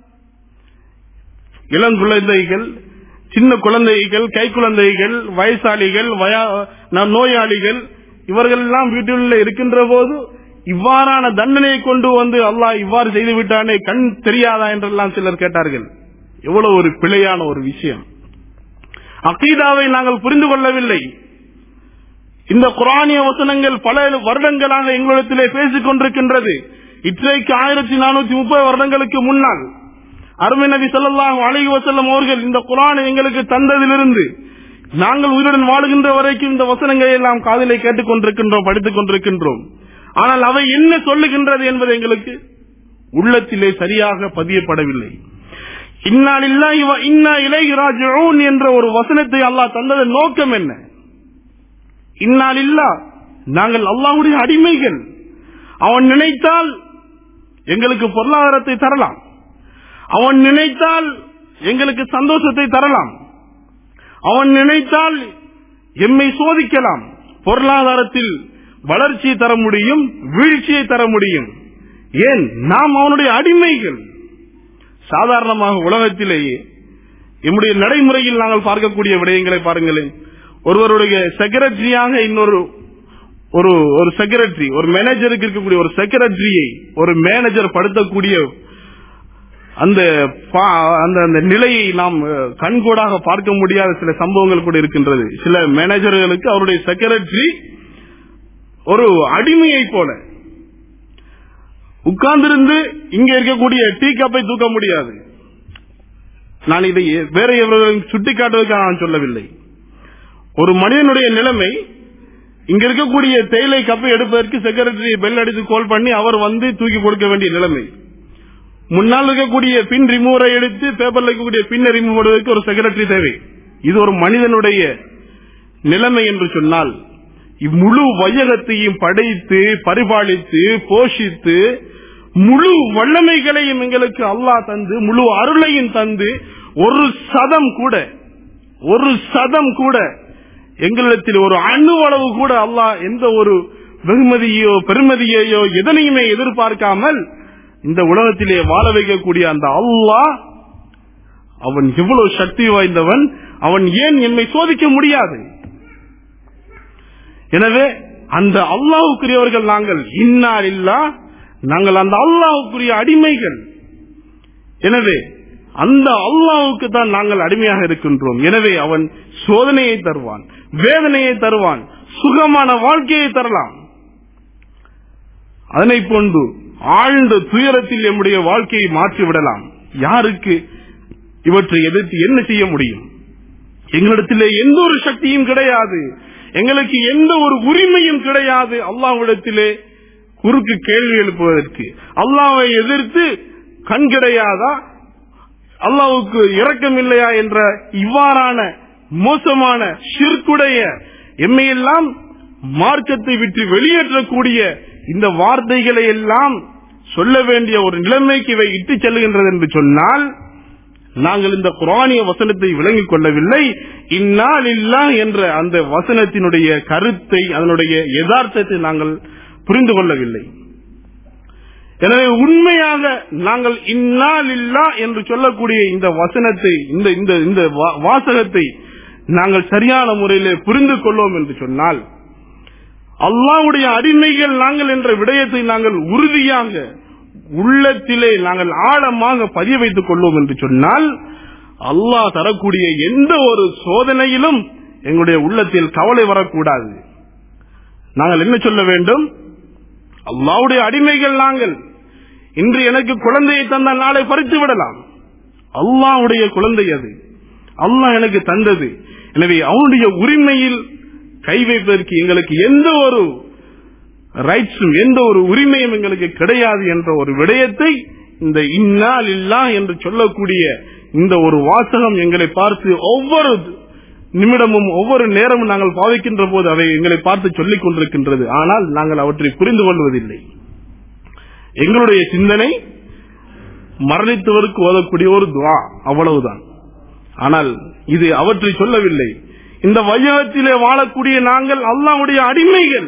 இளங்குழந்தைகள் சின்ன குழந்தைகள் கை குழந்தைகள் வயசாளிகள் நோயாளிகள் இவர்கள் எல்லாம் வீட்டில் இருக்கின்ற போது இவ்வாறான தண்டனையை கொண்டு வந்து அல்லாஹ் இவ்வாறு செய்து விட்டானே கண் தெரியாதா என்றெல்லாம் சிலர் கேட்டார்கள் எவ்வளவு ஒரு பிழையான ஒரு விஷயம் அகீதாவை நாங்கள் புரிந்து கொள்ளவில்லை இந்த குரானிய வசனங்கள் பல வருடங்களாக எங்களிடத்திலே பேசிக் கொண்டிருக்கின்றது இன்றைக்கு ஆயிரத்தி நானூத்தி முப்பது வருடங்களுக்கு முன்னால் அருமை நபி சொல்லலாம் அழகி வசல்லம் அவர்கள் இந்த குரானை எங்களுக்கு தந்ததிலிருந்து நாங்கள் உயிருடன் வாழுகின்ற வரைக்கும் இந்த வசனங்களை எல்லாம் காதலை கேட்டுக் கொண்டிருக்கின்றோம் படித்துக் கொண்டிருக்கின்றோம் ஆனால் அவை என்ன சொல்லுகின்றது என்பது எங்களுக்கு உள்ளத்திலே சரியாக பதியப்படவில்லை இந்நாளில்லா இவ இன்னா இளையராஜூன் என்ற ஒரு வசனத்தை அல்லாஹ் தந்ததன் நோக்கம் என்ன இந்நாளில்லா நாங்கள் அல்லாஹுடைய அடிமைகள் அவன் நினைத்தால் எங்களுக்கு பொருளாதாரத்தை தரலாம் அவன் நினைத்தால் எங்களுக்கு சந்தோஷத்தை தரலாம் அவன் நினைத்தால் எம்மை சோதிக்கலாம் பொருளாதாரத்தில் வளர்ச்சியை தர முடியும் வீழ்ச்சியை தர முடியும் ஏன் நாம் அவனுடைய அடிமைகள் சாதாரணமாக உலகத்திலேயே எம்முடைய நடைமுறையில் நாங்கள் பார்க்கக்கூடிய விடயங்களை பாருங்களேன் ஒருவருடைய செக்ரட்டரியாக இன்னொரு ஒரு ஒரு செக்ரட்டரி ஒரு மேனேஜருக்கு இருக்கக்கூடிய ஒரு செக்ரட்டரியை ஒரு மேனேஜர் படுத்தக்கூடிய அந்த பா- அந்த அந்த நிலையை நாம் அஹ், கண்கூடாக பார்க்க முடியாத சில சம்பவங்கள் கூட இருக்கின்றது சில மேனேஜர்களுக்கு அவருடைய செக்ரட்டரி ஒரு அடிமையை போல உட்கார்ந்திருந்து இங்க இருக்கக்கூடிய டீ கப்பை தூக்க முடியாது நான் இதை வேற எவர்களும் சுட்டிக்காட்டுவதற்காக நான் சொல்லவில்லை ஒரு மனிதனுடைய நிலைமை இங்க இருக்கக்கூடிய தேயிலை கப்பை எடுப்பதற்கு செக்ரட்டரி பெல் அடித்து கால் பண்ணி அவர் வந்து தூக்கி கொடுக்க வேண்டிய நிலைமை முன்னால் இருக்கக்கூடிய பின் ரிமூவரை எடுத்து பேப்பர்ல இருக்கக்கூடிய பின்னை ரிமூவ் பண்ணுவதற்கு ஒரு செக்ரட்டரி தேவை இது ஒரு மனிதனுடைய நிலைமை என்று சொன்னால் இம்முழு வையகத்தையும் படைத்து பரிபாலித்து போஷித்து முழு வல்லமைகளையும் எங்களுக்கு அல்லாஹ் தந்து முழு அருளையும் தந்து ஒரு சதம் கூட ஒரு சதம் கூட எங்களிடத்தில் ஒரு அணுவளவு கூட அல்லாஹ் எந்த ஒரு வெகுமதியோ பெருமதியையோ எதனையுமே எதிர்பார்க்காமல் இந்த உலகத்திலே வாழ வைக்கக்கூடிய அந்த அல்லாஹ் அவன் எவ்வளவு சக்தி வாய்ந்தவன் அவன் ஏன் என்னை சோதிக்க முடியாது எனவே அந்த அல்லாஹுக்குரியவர்கள் நாங்கள் இன்னார் இல்லா நாங்கள் அந்த அல்லாஹுக்குரிய அடிமைகள் எனவே அந்த அல்லாஹுக்கு தான் நாங்கள் அடிமையாக இருக்கின்றோம் எனவே அவன் சோதனையை தருவான் வேதனையை தருவான் சுகமான வாழ்க்கையை தரலாம் அதனை போன்று ஆழ்ந்த துயரத்தில் நம்முடைய வாழ்க்கையை மாற்றி விடலாம் யாருக்கு இவற்றை எதிர்த்து என்ன செய்ய முடியும் எங்களிடத்திலே எந்த ஒரு சக்தியும் கிடையாது எங்களுக்கு எந்த ஒரு உரிமையும் கிடையாது அல்லாஹ்விடத்திலே குறுக்கு கேள்வி எழுப்புவதற்கு அல்லாஹ்வை எதிர்த்து கண் கிடையாதா அல்லாஹ்வுக்கு இரக்கம் இல்லையா என்ற இவ்வாறான மோசமான ஷிர்குடைய எம்மையெல்லாம் மார்க்கத்தை விட்டு வெளியேற்றக்கூடிய இந்த வார்த்தைகளை எல்லாம் சொல்ல வேண்டிய ஒரு நிலைமைக்கு இவை இட்டு செல்லுகின்றது என்று சொன்னால் நாங்கள் இந்த குரானிய வசனத்தை விளங்கிக் கொள்ளவில்லை இந்நாள் இல்லா என்ற அந்த வசனத்தினுடைய கருத்தை அதனுடைய யதார்த்தத்தை நாங்கள் புரிந்து கொள்ளவில்லை எனவே உண்மையாக நாங்கள் இந்நாள் இல்லா என்று சொல்லக்கூடிய இந்த வசனத்தை இந்த இந்த இந்த வா- வாசகத்தை நாங்கள் சரியான முறையிலே புரிந்து கொள்வோம் என்று சொன்னால் அல்லாஹ்வுடைய அடிமைகள் நாங்கள் என்ற விடயத்தை நாங்கள் உறுதியாக உள்ளத்திலே நாங்கள் ஆழமாக பதிய வைத்துக் கொள்வோம் என்று சொன்னால் அல்லாஹ் தரக்கூடிய எந்த ஒரு சோதனையிலும் எங்களுடைய உள்ளத்தில் கவலை வரக்கூடாது நாங்கள் என்ன சொல்ல வேண்டும் அல்லாஹ்வுடைய அடிமைகள் நாங்கள் இன்று எனக்கு குழந்தையை தந்தால் நாளை பறித்து விடலாம் அல்லாஹ்வுடைய குழந்தை அது அல்லாஹ் எனக்கு தந்தது எனவே அவனுடைய உரிமையில் கை வைப்பதற்கு எங்களுக்கு எந்த ஒரு ரைட்ஸும் எந்த ஒரு உரிமையும் எங்களுக்கு கிடையாது என்ற ஒரு விடயத்தை இந்த இன்னால் இல்லா என்று சொல்லக்கூடிய இந்த ஒரு வாசகம் எங்களை பார்த்து ஒவ்வொரு நிமிடமும் ஒவ்வொரு நேரமும் நாங்கள் பாவிக்கின்ற போது அவை எங்களை பார்த்து சொல்லிக் கொண்டிருக்கின்றது ஆனால் நாங்கள் அவற்றை புரிந்து கொள்வதில்லை எங்களுடைய சிந்தனை மரணித்தவருக்கு ஓதக்கூடிய ஒரு துவா அவ்வளவுதான் ஆனால் இது அவற்றை சொல்லவில்லை இந்த வையகத்திலே வாழக்கூடிய நாங்கள் அல்லாஹ்வுடைய அடிமைகள்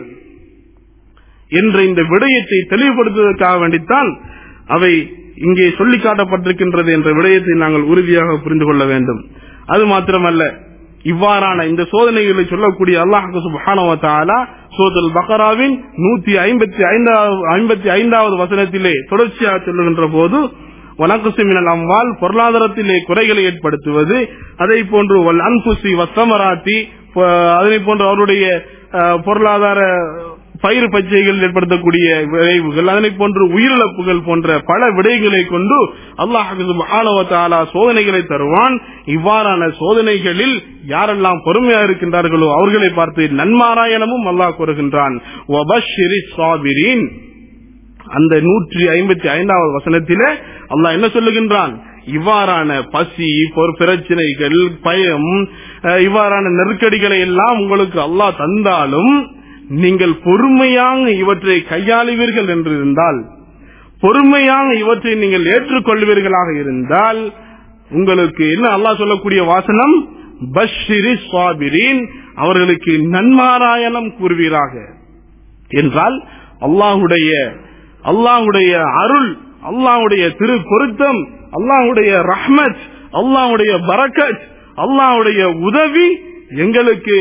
என்ற இந்த விடயத்தை தெளிவுபடுத்துவதற்காக வேண்டித்தான் அவை இங்கே சொல்லி காட்டப்பட்டிருக்கின்றது என்ற விடயத்தை நாங்கள் உறுதியாக புரிந்து கொள்ள வேண்டும் அது மாத்திரமல்ல இவ்வாறான இந்த சோதனைகளை சொல்லக்கூடிய அல்லாஹு சுப்ஹானஹு தஆலா சூரத்துல் பக்ராவின் நூத்தி ஐம்பத்தி ஐந்தாவது ஐம்பத்தி ஐந்தாவது வசனத்திலே தொடர்ச்சியாக சொல்லுகின்ற போது வனக்குசிமினல் அம்வால் பொருளாதாரத்திலே குறைகளை ஏற்படுத்துவது அதை போன்று வல் அன்புசி வசமராத்தி அதனை போன்று அவருடைய அஹ், பொருளாதார பயிர் பச்சைகள் ஏற்படுத்தக்கூடிய விளைவுகள் அதனை போன்று உயிரிழப்புகள் போன்ற பல விடயங்களை கொண்டு அல்லாஹால சோதனைகளை தருவான் இவ்வாறான சோதனைகளில் யாரெல்லாம் பொறுமையா இருக்கின்றார்களோ அவர்களை பார்த்து நன்மாராயணமும் அல்லாஹ் கூறுகின்றான் "வபஷ்ஷிரி ஸாபிரீன்." அந்த நூற்றி ஐம்பத்தி ஐந்தாவது வசனத்திலே அல்லாஹ் என்ன சொல்லுகின்றான் இவ்வாறான பசி பொறு பிரச்சனைகள் பயம் அஹ், இவ்வாறான நெருக்கடிகளை எல்லாம் உங்களுக்கு அல்லாஹ் தந்தாலும் நீங்கள் பொறுமையாக இவற்றை கையாளுவீர்கள் என்று இருந்தால் பொறுமையாக இவற்றை நீங்கள் ஏற்றுக்கொள்வீர்களாக இருந்தால் உங்களுக்கு என்ன அல்லாஹ் சொல்லக்கூடிய வாசனம் பஷ்ஷிரி சுவாபிரின் அவர்களுக்கு நன்மாராயணம் கூறுவீராக என்றால் அல்லாஹுடைய அல்லாஹுடைய அருள் அல்லாஹுடைய திரு பொருத்தம் அல்லாஹுடைய ரஹ்மத் அல்லாஹுடைய பரக்கத் அல்லாஹுடைய உதவி எங்களுக்கு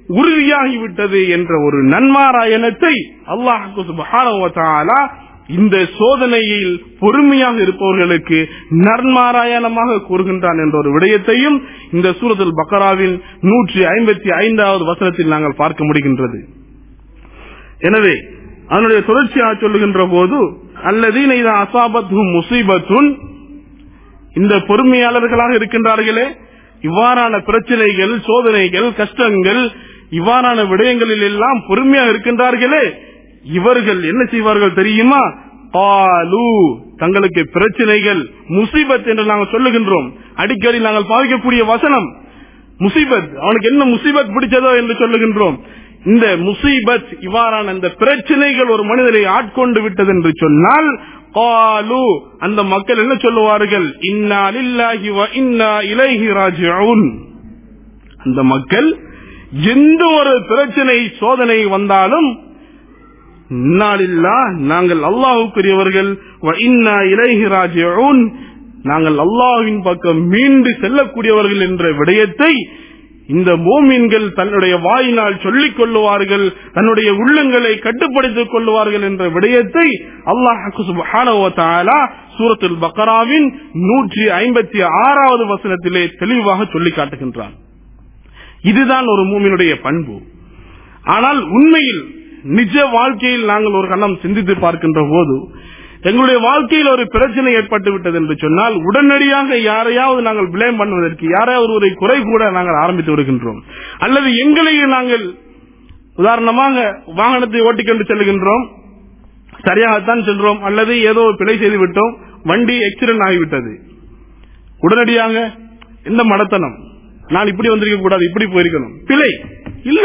உறுதியாகிவிட்டது என்ற ஒரு நன்மாராயணத்தை அல்லாஹு சுப்ஹானஹு வ தஆலா இந்த சோதனையில் பொறுமையாக இருப்பவர்களுக்கு நன்மாராயணமாக கூறுகின்றான் என்ற ஒரு விடயத்தையும் இந்த சூரத்துல் பக்கராவின் நூற்றி ஐம்பத்தி ஐந்தாவது வசனத்தில் நாங்கள் பார்க்க முடிகின்றது எனவே அதனுடைய தொடர்ச்சியாக சொல்லுகின்ற போது அல்லதீன இதா அசாபத்தும் முசீபத்துன் இந்த பொறுமையாளர்களாக இருக்கின்றார்களே இவ்வாறான பிரச்சனைகள் சோதனைகள் கஷ்டங்கள் இவ்வாறான விடயங்களில் எல்லாம் பொறுமையாக இருக்கின்றார்களே இவர்கள் என்ன செய்வார்கள் தெரியுமா பாலு தங்களுக்கு பிரச்சனைகள் முசீபத் என்று நாங்கள் சொல்லுகின்றோம் அடிக்கடி நாங்கள் பாவிக்கக்கூடிய வசனம் முசீபத் அவனுக்கு என்ன முசீபத் பிடிச்சதோ என்று சொல்லுகின்றோம் இந்த முசீபத் இவ்வாறான இந்த பிரச்சனைகள் ஒரு மனிதரை ஆட்கொண்டு விட்டது என்று சொன்னால் காலு அந்த மக்கள் என்ன சொல்லுவார்கள் இன்னா லில்லாஹி வ இன்னா இலைஹி ராஜிஊன் அந்த மக்கள் எந்த ஒரு பிரச்சனை சோதனை வந்தாலும் இன்னாலில்லா நாங்கள் அல்லாஹுக்குரியவர்கள் வ இன்னா இலைஹி ராஜிஊன் நாங்கள் அல்லாஹ்வின் பக்கம் மீண்டு செல்லக்கூடியவர்கள் என்ற விடயத்தை இந்த மோமீன்கள் தன்னுடைய வாயினால் சொல்லிக் கொள்ளுவார்கள் தன்னுடைய உள்ளங்களை கட்டுப்படுத்திக் கொள்ளுவார்கள் என்ற விடயத்தை அல்லாஹ் சூரத்துல் பக்கராவின் நூற்றி ஐம்பத்தி ஆறாவது வசனத்திலே தெளிவாக சொல்லி காட்டுகின்றான் இதுதான் ஒரு மூமினுடைய பண்பு ஆனால் உண்மையில் நிஜ வாழ்க்கையில் நாங்கள் ஒரு கணம் சிந்தித்து பார்க்கின்ற போது எங்களுடைய வாழ்க்கையில் ஒரு பிரச்சனை ஏற்பட்டு விட்டது என்று சொன்னால் உடனடியாக யாரையாவது நாங்கள் பிளேம் பண்ணுவதற்கு யாரையாவது ஒரு குறை கூட நாங்கள் ஆரம்பித்து வருகின்றோம் அல்லது எங்களையே நாங்கள் உதாரணமாக வாகனத்தை ஓட்டிக்கொண்டு செல்கின்றோம் சரியாகத்தான் செல்றோம் அல்லது ஏதோ பிழை செய்து விட்டோம் வண்டி எக்சிடென்ட் ஆகிவிட்டது உடனடியாக இந்த மடத்தனம் நான் இப்படி வந்திருக்க கூடாது இப்படி போயிருக்கணும் பிழை இல்ல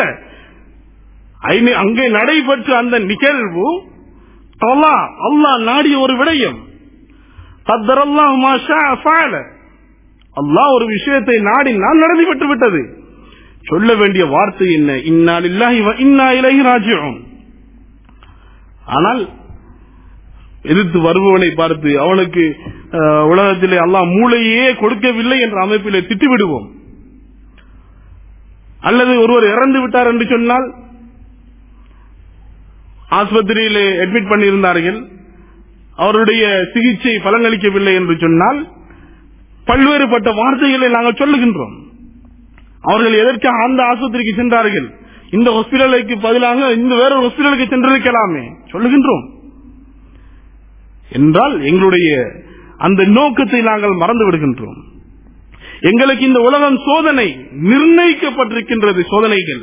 அங்கே நடைபெற்ற அந்த நிகழ்வு அல்லாஹ் நாடிய ஒரு விடயம் அல்லாஹ் ஒரு விஷயத்தை நாடி நான் நடந்து பெற்று விட்டது சொல்ல வேண்டிய வார்த்தை என்ன இன்னால் இல்லாஹி இன்னா இலகி ராஜ்யம் ஆனால் எதிர்த்து வருபவனை பார்த்து அவனுக்கு உலகத்திலே அல்லாஹ் மூளையே கொடுக்கவில்லை என்ற அமைப்பிலே திட்டுவிடுவோம் அல்லது ஒருவர் இறந்து விட்டார் என்று சொன்னால் ஆஸ்பத்திரியிலே அட்மிட் பண்ணியிருந்தார்கள் அவருடைய சிகிச்சை பலனளிக்கவில்லை என்று சொன்னால் பல்வேறுபட்ட வார்த்தைகளை நாங்கள் சொல்லுகின்றோம் அவர்கள் எதற்காக அந்த ஆஸ்பத்திரிக்கு சென்றார்கள் இந்த ஹாஸ்பிட்டலுக்கு பதிலாக இந்த வேற ஹாஸ்பிட்டலுக்கு சென்றிருக்கலாமே சொல்லுகின்றோம் என்றால் எங்களுடைய அந்த நோக்கத்தை நாங்கள் மறந்து விடுகின்றோம் எங்களுக்கு இந்த உலகம் சோதனை நிர்ணயிக்கப்பட்டிருக்கின்றது சோதனைகள்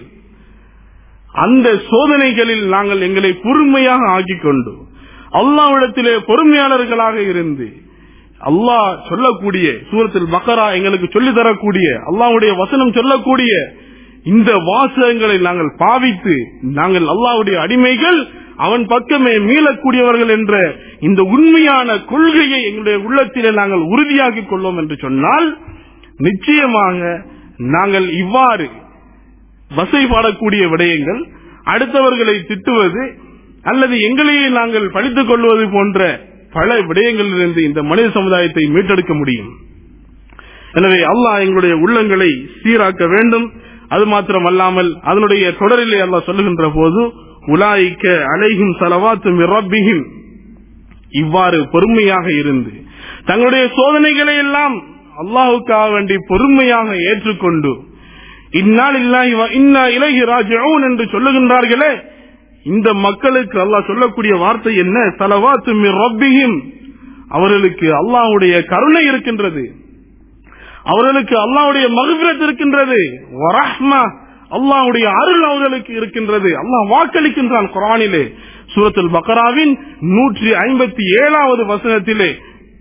அந்த சோதனைகளில் நாங்கள் எங்களை பொறுமையாக ஆக்கிக் கொண்டு அல்லாவிடத்திலே பொறுமையாளர்களாக இருந்து அல்லாஹ் சொல்லக்கூடிய சூரத்தில் பக்கரா எங்களுக்கு சொல்லி தரக்கூடிய அல்லாவுடைய வசனம் சொல்லக்கூடிய இந்த வாசகங்களை நாங்கள் பாவித்து நாங்கள் அல்லாவுடைய அடிமைகள் அவன் பக்கமே மீளக்கூடியவர்கள் என்ற இந்த உண்மையான கொள்கையை எங்களுடைய உள்ளத்திலே நாங்கள் உறுதியாக்கிக் கொள்வோம் என்று சொன்னால் நிச்சயமாக நாங்கள் இவ்வாறு வசைபாடக்கூடிய விடயங்கள் அடுத்தவர்களை திட்டுவது அல்லது எங்களையே நாங்கள் படித்துக் கொள்வது போன்ற பல விடயங்களிலிருந்து இந்த மனித சமுதாயத்தை மீட்டெடுக்க முடியும் எனவே அல்லாஹ் எங்களுடைய உள்ளங்களை சீராக்க வேண்டும் அது மாத்திரம் அல்லாமல் அதனுடைய தொடரிலே அல்லாஹ் சொல்லுகின்ற போது உலாய்க்க அலைகும் சலவாத்தும் ரப்பியும் இவ்வாறு பொறுமையாக இருந்து தங்களுடைய சோதனைகளை எல்லாம் அல்லாஹுக்காக வேண்டி பொறுமையாக ஏற்றுக்கொண்டு இந்நாள் இன்னா இலகி ராஜூன் என்று சொல்லுகின்றார்களே இந்த மக்களுக்கு அல்லாஹ் சொல்லக்கூடிய வார்த்தை என்ன தலவாத்து ரப்பியும் அவர்களுக்கு அல்லாஹுடைய கருணை இருக்கின்றது அவர்களுக்கு அல்லாஹுடைய மகிபிரத் இருக்கின்றது அல்லாஹுடைய அருள் அவர்களுக்கு இருக்கின்றது அல்லாஹ் வாக்களிக்கின்றான் குரானிலே சூரத்துல் பக்கராவின் நூற்றி ஐம்பத்தி ஏழாவது வசனத்திலே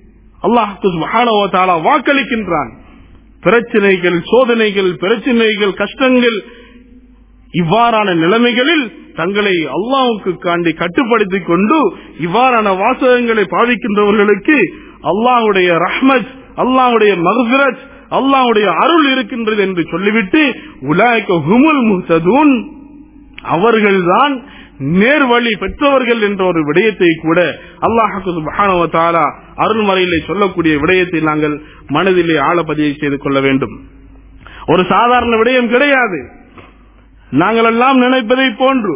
அல்லாஹ் வாக்களிக்கின்றான் பிரச்சனைகள் சோதனைகள் பிரச்சனைகள் கஷ்டங்கள் இவ்வாறான நிலைமைகளில் தங்களை அல்லாவுக்கு காண்டி கட்டுப்படுத்திக் கொண்டு இவ்வாறான வாசகங்களை பாவிக்கின்றவர்களுக்கு அல்லாஹுடைய ரஹ்மத் அல்லாஹுடைய மகபிரத் அல்லாஹுடைய அருள் இருக்கின்றது என்று சொல்லிவிட்டு உலாய்க்க ஹுமுல் முஹதூன் அவர்கள்தான் நேர்வழி பெற்றவர்கள் என்ற ஒரு விடயத்தை கூட அல்லாஹால அருள்மறையிலே சொல்லக்கூடிய விடயத்தை நாங்கள் மனதிலே ஆழப்பதிவை செய்து கொள்ள வேண்டும் ஒரு சாதாரண விடயம் கிடையாது நாங்கள் எல்லாம் நினைப்பதை போன்று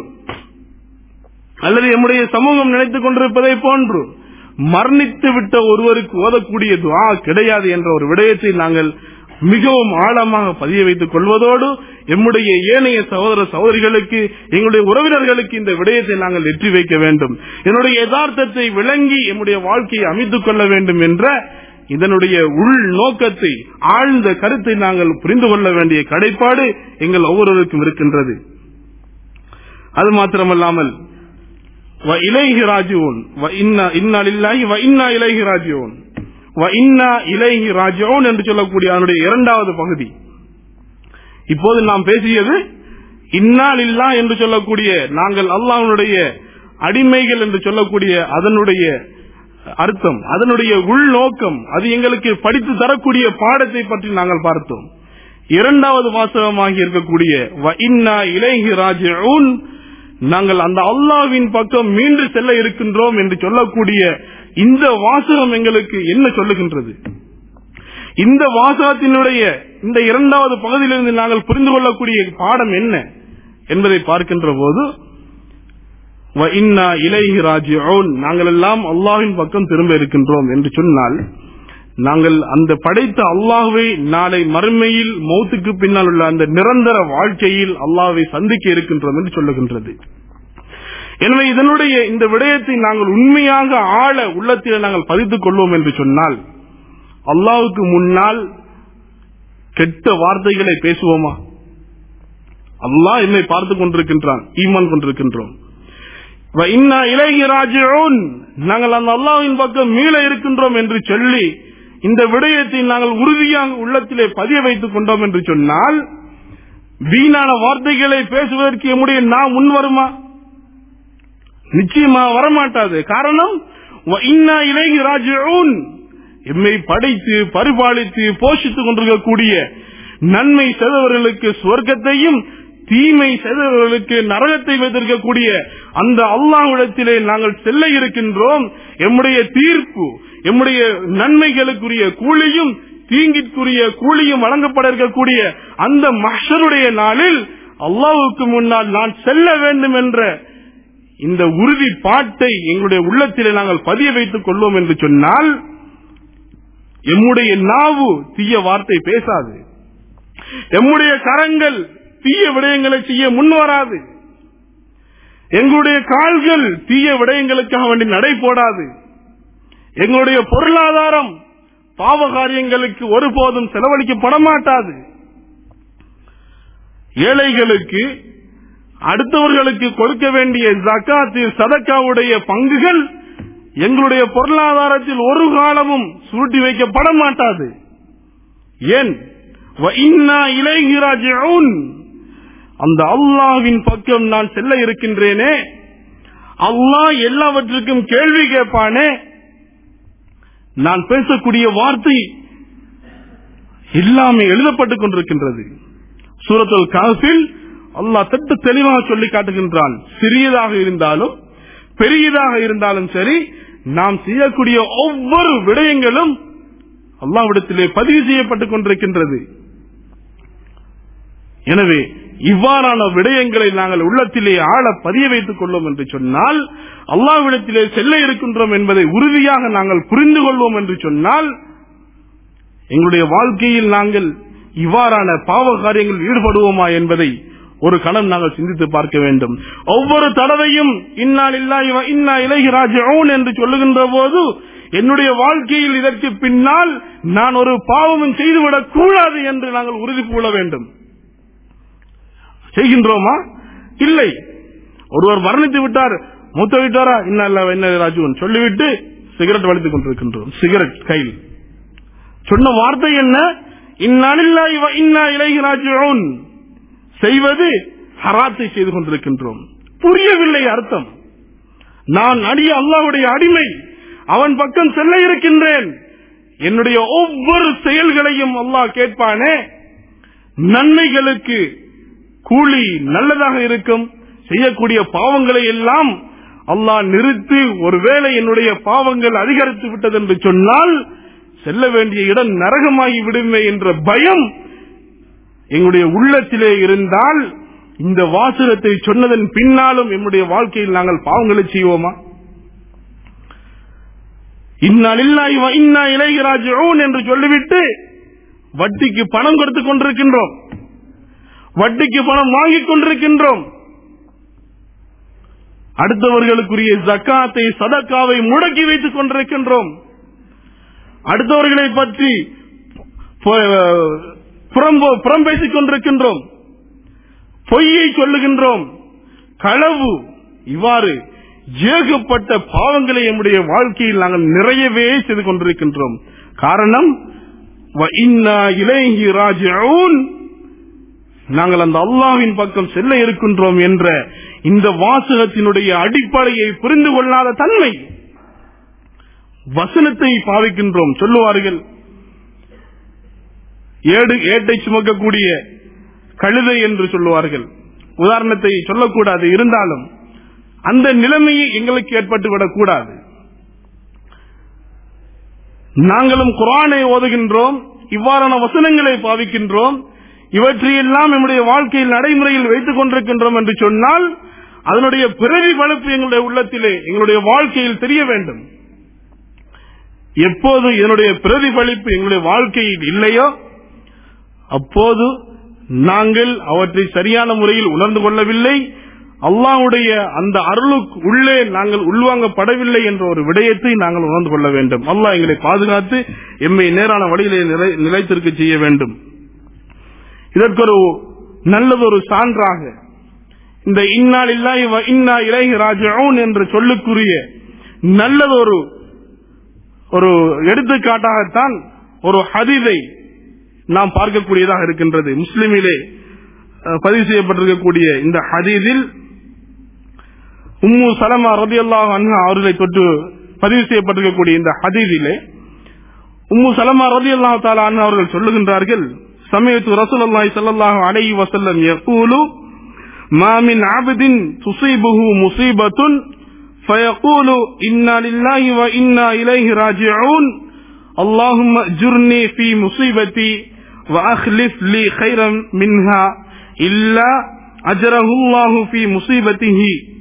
அல்லது நம்முடைய சமூகம் நினைத்துக் கொண்டிருப்பதை போன்று மரணித்து விட்ட ஒருவருக்கு ஓதக்கூடிய துவா கிடையாது என்ற ஒரு விடயத்தை நாங்கள் மிகவும் ஆழமாக பதிய வைத்துக் கொள்வதோடு எம்முடைய ஏனைய சகோதர சகோதரிகளுக்கு எங்களுடைய உறவினர்களுக்கு இந்த விடயத்தை நாங்கள் எற்றி வைக்க வேண்டும் என்னுடைய யதார்த்தத்தை விளங்கி எம்முடைய வாழ்க்கையை அமைத்துக் கொள்ள வேண்டும் என்ற இதனுடைய உள் நோக்கத்தை ஆழ்ந்த கருத்தை நாங்கள் புரிந்து கொள்ள வேண்டிய கடைப்பாடு எங்கள் ஒவ்வொருவருக்கும் இருக்கின்றது அது மாத்திரமல்லாமல் வ இலைஹி ராஜிஊன் வ இன்னா இன்னா லில்லாஹி வ இன்னா இலைஹி ராஜிஊன் வ இன்னா இலைஹி ராஜிஊன் என்று சொல்லக்கூடிய அதனுடைய இரண்டாவது பகுதி இப்போது நாம் பேசியது இன்னா லில்லா என்று சொல்லக்கூடிய நாங்கள் அல்லாஹ்வுடைய அடிமைகள் என்று சொல்லக்கூடிய அதனுடைய அர்த்தம் அதனுடைய உள்நோக்கம் அது எங்களுக்கு படித்து தரக்கூடிய பாடத்தை பற்றி நாங்கள் பார்த்தோம் இரண்டாவது வாசகமாகி இருக்கக்கூடிய வ இன்னா இலைஹி ராஜிஊன் நாங்கள் அந்த அல்லாவின் பக்கம் மீண்டு செல்ல இருக்கின்றோம் என்று சொல்லக்கூடிய இந்த வாசகம் எங்களுக்கு என்ன சொல்லுகின்றது இந்த வாசகத்தினுடைய இந்த இரண்டாவது பகுதியிலிருந்து நாங்கள் புரிந்து கொள்ளக்கூடிய பாடம் என்ன என்பதை பார்க்கின்ற போது "வ இன்னா இலைஹி ராஜிஊன் நாங்கள் எல்லாம் அல்லாஹ்வின் பக்கம் திரும்ப இருக்கின்றோம் என்று சொன்னால் நாங்கள் அந்த படைத்த அல்லாஹ்வை நாளை மறுமையில் மௌத்துக்கு பின்னால் உள்ள அந்த நிரந்தர வாழ்க்கையில் அல்லாஹ்வை சந்திக்க இருக்கின்றோம் என்று சொல்லுகின்றது எனவே இதனுடைய இந்த விடயத்தை நாங்கள் உண்மையாக ஆழ உள்ளத்தில் நாங்கள் பதித்துக் கொள்வோம் என்று சொன்னால் அல்லாஹ்வுக்கு முன்னால் கெட்ட வார்த்தைகளை பேசுவோமா அல்லாஹ் என்னை பார்த்துக் கொண்டிருக்கின்றான் ஈமான் கொண்டிருக்கின்றோம் "வ இன்னா இலைஹி ராஜிஊன் நாங்கள் அந்த அல்லாஹ்வின் பக்கம் மீள இருக்கின்றோம் என்று சொல்லி இந்த விடயத்தை நாங்கள் உறுதியாக உள்ளத்திலே பதிய வைத்துக் கொண்டோம் என்று சொன்னால் வீணான வார்த்தைகளை பேசுவதற்கு எம்முடைய நாம் முன் வருமா நிச்சயமா வரமாட்டாது காரணம் "வ இன்னா இலைஹி ராஜிஊன் எம்மை படைத்து பரிபாலித்து போஷித்துக் கொண்டிருக்கக்கூடிய நன்மை செய்தவர்களுக்கு சுவர்க்கத்தையும் தீமை செய்தவர்களுக்கு நரகத்தை வைத்திருக்கக்கூடிய அந்த அல்லாஹ்விடத்திலே நாங்கள் செல்ல இருக்கின்றோம் எம்முடைய தீர்ப்பு எம்முடைய நன்மைகளுக்குரிய கூலியும் தீங்கிற்குரிய கூலியும் வழங்கப்பட இருக்கக்கூடிய அந்த மஷருடைய நாளில் அல்லாஹ்வுக்கு முன்னால் நான் செல்ல வேண்டும் என்ற இந்த உறுதி பாட்டை எங்களுடைய உள்ளத்திலே நாங்கள் பதிய வைத்துக் கொள்வோம் என்று சொன்னால் எம்முடைய நாவு தீய வார்த்தை பேசாது எம்முடைய கரங்கள் தீய விடயங்களை செய்ய முன்வராது எங்களுடைய கால்கள் தீய விடயங்களுக்காக வேண்டி நடை போடாது எங்களுடைய பொருளாதாரம் பாவ காரியங்களுக்கு ஒருபோதும் செலவழிக்கப்பட மாட்டாது ஏழைகளுக்கு அடுத்தவர்களுக்கு கொடுக்க வேண்டிய ஜக்காத்து சதக்காவுடைய பங்குகள் எங்களுடைய பொருளாதாரத்தில் ஒரு காலமும் சுருட்டி வைக்கப்பட மாட்டாது ஏன் "வ இன்னா இலைஹி ராஜிஊன்" அந்த அல்லாஹ்வின் பக்கம் நான் செல்ல இருக்கின்றேனே அல்லாஹ் எல்லாவற்றுக்கும் கேள்வி கேட்பானே நான் பேசக்கூடிய வார்த்தை எல்லாமே எழுதப்பட்டுக் கொண்டிருக்கின்றது சூரத்துல் காஃபில் அல்லாஹ் திட்ட தெளிவாக சொல்லி காட்டுகின்றான் சிறியதாக இருந்தாலும் பெரியதாக இருந்தாலும் சரி நாம் செய்யக்கூடிய ஒவ்வொரு விடயங்களும் அல்லாவிடத்திலே பதிவு செய்யப்பட்டுக் கொண்டிருக்கின்றது எனவே இவ்வாறான விடயங்களை நாங்கள் உள்ளத்திலே ஆழ பதிய வைத்துக் கொள்வோம் என்று சொன்னால் அல்லாவிடத்திலே செல்ல இருக்கின்றோம் என்பதை உறுதியாக நாங்கள் புரிந்து கொள்வோம் என்று சொன்னால் எங்களுடைய வாழ்க்கையில் நாங்கள் இவ்வாறான பாவ காரியங்களில் ஈடுபடுவோமா என்பதை ஒரு கணம் நாங்கள் சிந்தித்து பார்க்க வேண்டும் ஒவ்வொரு தடவையும் இன்னால் இல்லா இவ இன்னா இலகி ராஜ்யவுன் என்று சொல்லுகின்ற போது என்னுடைய வாழ்க்கையில் இதற்கு பின்னால் நான் ஒரு பாவமும் செய்துவிடக் கூடாது என்று நாங்கள் உறுதி கொள்ள வேண்டும் செய்கின்றோமா இல்லை ஒருவர் மரணித்து விட்டார் மூத்த விட்டாரா இன்ன என்ன ராஜுவன் சொல்லிவிட்டு சிகரெட் வலித்துக் கொண்டிருக்கின்றோம் சிகரெட் கையில் சொன்ன வார்த்தை என்ன இந்நாளில்லா இவ இன்னா இலகி ராஜுவன் செய்வது ஹராத்தை செய்து கொண்டிருக்கின்றோம் புரியவில்லை அர்த்தம் நான் அடிய அல்லாவுடைய அடிமை அவன் பக்கம் செல்ல இருக்கின்றேன் என்னுடைய ஒவ்வொரு செயல்களையும் அல்லாஹ் கேட்பானே நன்மைகளுக்கு கூலி நல்லதாக இருக்கும் செய்யக்கூடிய பாவங்களை எல்லாம் அல்லாஹ் நிறுத்தி ஒருவேளை என்னுடைய பாவங்கள் அதிகரித்து விட்டது என்று சொன்னால் செல்ல வேண்டிய இடம் நரகமாகி விடுமே என்ற பயம் எங்களுடைய உள்ளத்திலே இருந்தால் இந்த வாசகத்தை சொன்னதன் பின்னாலும் நம்முடைய வாழ்க்கையில் நாங்கள் பாவங்களை செய்வோமா இந்நாளில்லாய் இன்னா இளையராஜோன் என்று சொல்லிவிட்டு வட்டிக்கு பணம் கொடுத்து கொண்டிருக்கின்றோம் வட்டிக்கு பணம் வாங்கிக் கொண்டிருக்கின்றோம் அடுத்தவர்களுக்குரிய ஜக்காத்தை சதக்காவை முடக்கி வைத்துக் கொண்டிருக்கின்றோம் அடுத்தவர்களை பற்றி புறம் புறம் பேசிக் கொண்டிருக்கின்றோம் பொய்யை சொல்லுகின்றோம் களவு இவ்வாறு ஏகப்பட்ட பாவங்களை நம்முடைய வாழ்க்கையில் நாங்கள் நிறையவே செய்து கொண்டிருக்கின்றோம் காரணம் நாங்கள் அந்த அல்லாவின் பக்கம் செல்ல இருக்கின்றோம் என்ற இந்த வாசகத்தினுடைய அடிப்படையை புரிந்து கொள்ளாத தன்மை வசனத்தை பாவிக்கின்றோம் சொல்லுவார்கள் ஏடு ஏட்டை சுமக்கக்கூடிய கழுதை என்று சொல்லுவார்கள் உதாரணத்தை சொல்லக்கூடாது இருந்தாலும் அந்த நிலைமையை எங்களுக்கு ஏற்பட்டு விடக்கூடாது நாங்களும் குரானை ஓதுகின்றோம் இவ்வாறான வசனங்களை பாவிக்கின்றோம் இவற்றையெல்லாம் நம்முடைய வாழ்க்கையில் நடைமுறையில் வைத்துக் கொண்டிருக்கின்றோம் என்று சொன்னால் அதனுடைய பிறவி வளர்ப்பு எங்களுடைய உள்ளத்திலே எங்களுடைய வாழ்க்கையில் தெரிய வேண்டும் எப்போது இதனுடைய பிரதிபலிப்பு எங்களுடைய வாழ்க்கையில் இல்லையோ அப்போது நாங்கள் அவற்றை சரியான முறையில் உணர்ந்து கொள்ளவில்லை அல்லாவுடைய அந்த அருளுக்கு உள்ளே நாங்கள் உள்வாங்கப்படவில்லை என்ற ஒரு விடயத்தை நாங்கள் உணர்ந்து கொள்ள வேண்டும் அல்லாஹ் எங்களை பாதுகாத்து எம்மை நேரான வழியிலே நிலைத்திருக்க செய்ய வேண்டும் இதற்கு ஒரு நல்லதொரு சான்றாக இந்த இந்நாள் இல்லா இன்னா இலகி ராஜவுன் என்று சொல்லுக்குரிய நல்லதொரு ஒரு எடுத்துக்காட்டாகத்தான் ஒரு ஹதீதை நாம் பார்க்கக்கூடியதாக இருக்கின்றது முஸ்லிமிலே பதிவு செய்யப்பட்டிருக்கக்கூடிய இந்த ஹதீதில் உம்மு சலமா ரதி அல்லாஹ் அவர்களை தொட்டு பதிவு செய்யப்பட்டிருக்கக்கூடிய இந்த ஹதீதிலே உம்மு சலமா ரதி அல்லாஹ் தாலா அவர்கள் சொல்லுகின்றார்கள் சமயத்து ரசூல் அல்லாஹி சல்லாஹு அலை வசல்லம் யகூலு ما من عبد تصيبه مصيبة فيقول إنا لله وإنا إليه راجعون اللهم اجرني في مصيبتي وأخلف لي خيرا منها إلا أجره الله في مصيبته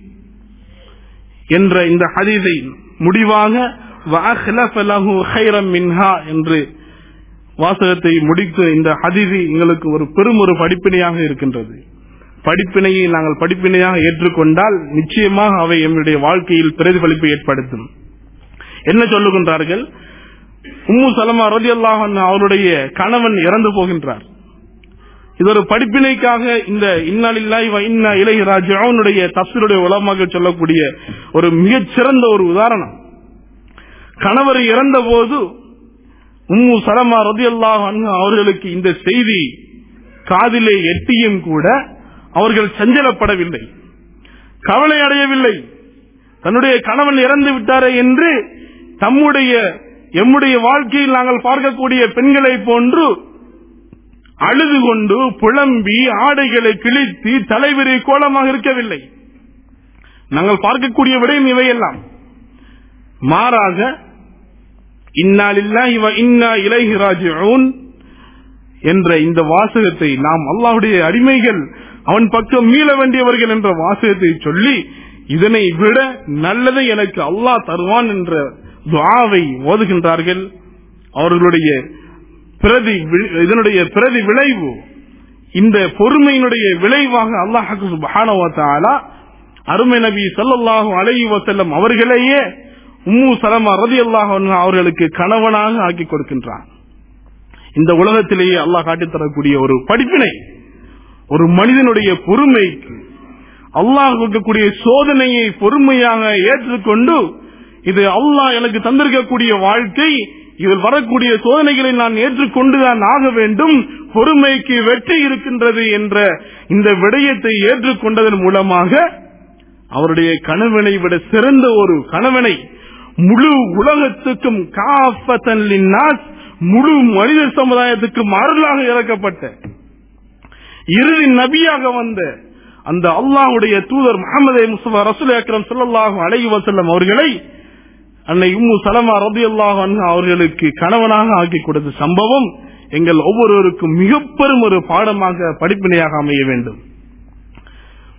என்ற இந்த ஹதீதை முடிவாக மின்ஹா என்று வாசகத்தை முடித்து இந்த ஹதீதி எங்களுக்கு ஒரு பெரும் ஒரு படிப்பினையாக இருக்கின்றது படிப்பினையை நாங்கள் படிப்பினையாக ஏற்றுக்கொண்டால் நிச்சயமாக அவை எம்முடைய வாழ்க்கையில் பிரதிபலிப்பை ஏற்படுத்தும் என்ன சொல்லுகின்றார்கள் உம்மு சலமா ரதி அல்லாஹன் அவருடைய கணவன் இறந்து போகின்றார் இது ஒரு படிப்பினைக்காக இந்த இன்னாலில்லாய் இன்னா இளையராஜ் அவனுடைய தப்சருடைய உலமாக சொல்லக்கூடிய ஒரு மிகச்சிறந்த ஒரு உதாரணம் கணவர் இறந்த போது உம்மு சலமா ரதி அல்லாஹ் அவர்களுக்கு இந்த செய்தி காதிலே எட்டியும் கூட அவர்கள் சஞ்சலப்படவில்லை கவலை அடையவில்லை தன்னுடைய கணவன் இறந்து விட்டாரே என்று தம்முடைய எம்முடைய வாழ்க்கையில் நாங்கள் பார்க்கக்கூடிய பெண்களை போன்று அழுது கொண்டு புலம்பி ஆடைகளை கிழித்து தலைவிரி கோலமாக இருக்கவில்லை நாங்கள் பார்க்கக்கூடிய விடயம் இவையெல்லாம் மாறாக இந்நாளில்லா இவ இன்னா இளைஹிராஜூன் என்ற இந்த வாசகத்தை நாம் அல்லாஹுடைய அடிமைகள் அவன் பக்கம் மீள வேண்டியவர்கள் என்ற வாசகத்தை சொல்லி இதனை விட நல்லதை எனக்கு அல்லாஹ் தருவான் என்ற துவாவை ஓதுகின்றார்கள் அவர்களுடைய பிரதி இதனுடைய பிரதி விளைவு இந்த பொறுமையினுடைய விளைவாக அல்லாஹு சுபானவத்தாலா அருமை நபி சல்லாஹூ அலை வசல்லம் அவர்களையே உம்மு சலமா ரதி அல்லாஹ் அவர்களுக்கு கணவனாக ஆக்கி கொடுக்கின்றான் இந்த உலகத்திலேயே அல்லாஹ் காட்டித்தரக்கூடிய ஒரு படிப்பினை ஒரு மனிதனுடைய பொறுமைக்கு அல்லாஹ் கொடுக்கக்கூடிய சோதனையை பொறுமையாக ஏற்றுக்கொண்டு இது அல்லாஹ் எனக்கு தந்திருக்கக்கூடிய வாழ்க்கை இதில் வரக்கூடிய சோதனைகளை நான் ஏற்றுக்கொண்டுதான் ஆக வேண்டும் பொறுமைக்கு வெற்றி இருக்கின்றது என்ற இந்த விடயத்தை ஏற்றுக்கொண்டதன் மூலமாக அவருடைய கணவனை விட சிறந்த ஒரு கணவனை முழு உலகத்துக்கும் காஃபத்தன் முழு மனித சமுதாயத்துக்கும் அருளாக இறக்கப்பட்ட இறுதி நபியாக வந்த அந்த அல்லாஹுடைய தூதர் முகமது முஸ்தபா ரசூல் அக்ரம் சல்லாஹூ அலைஹி வசல்லம் அவர்களை அன்னை உம்மு சலமா ரபி அல்லாஹ் அவர்களுக்கு கணவனாக ஆக்கி கொடுத்த சம்பவம் எங்கள் ஒவ்வொருவருக்கும் மிக பெரும் ஒரு பாடமாக படிப்பினையாக அமைய வேண்டும்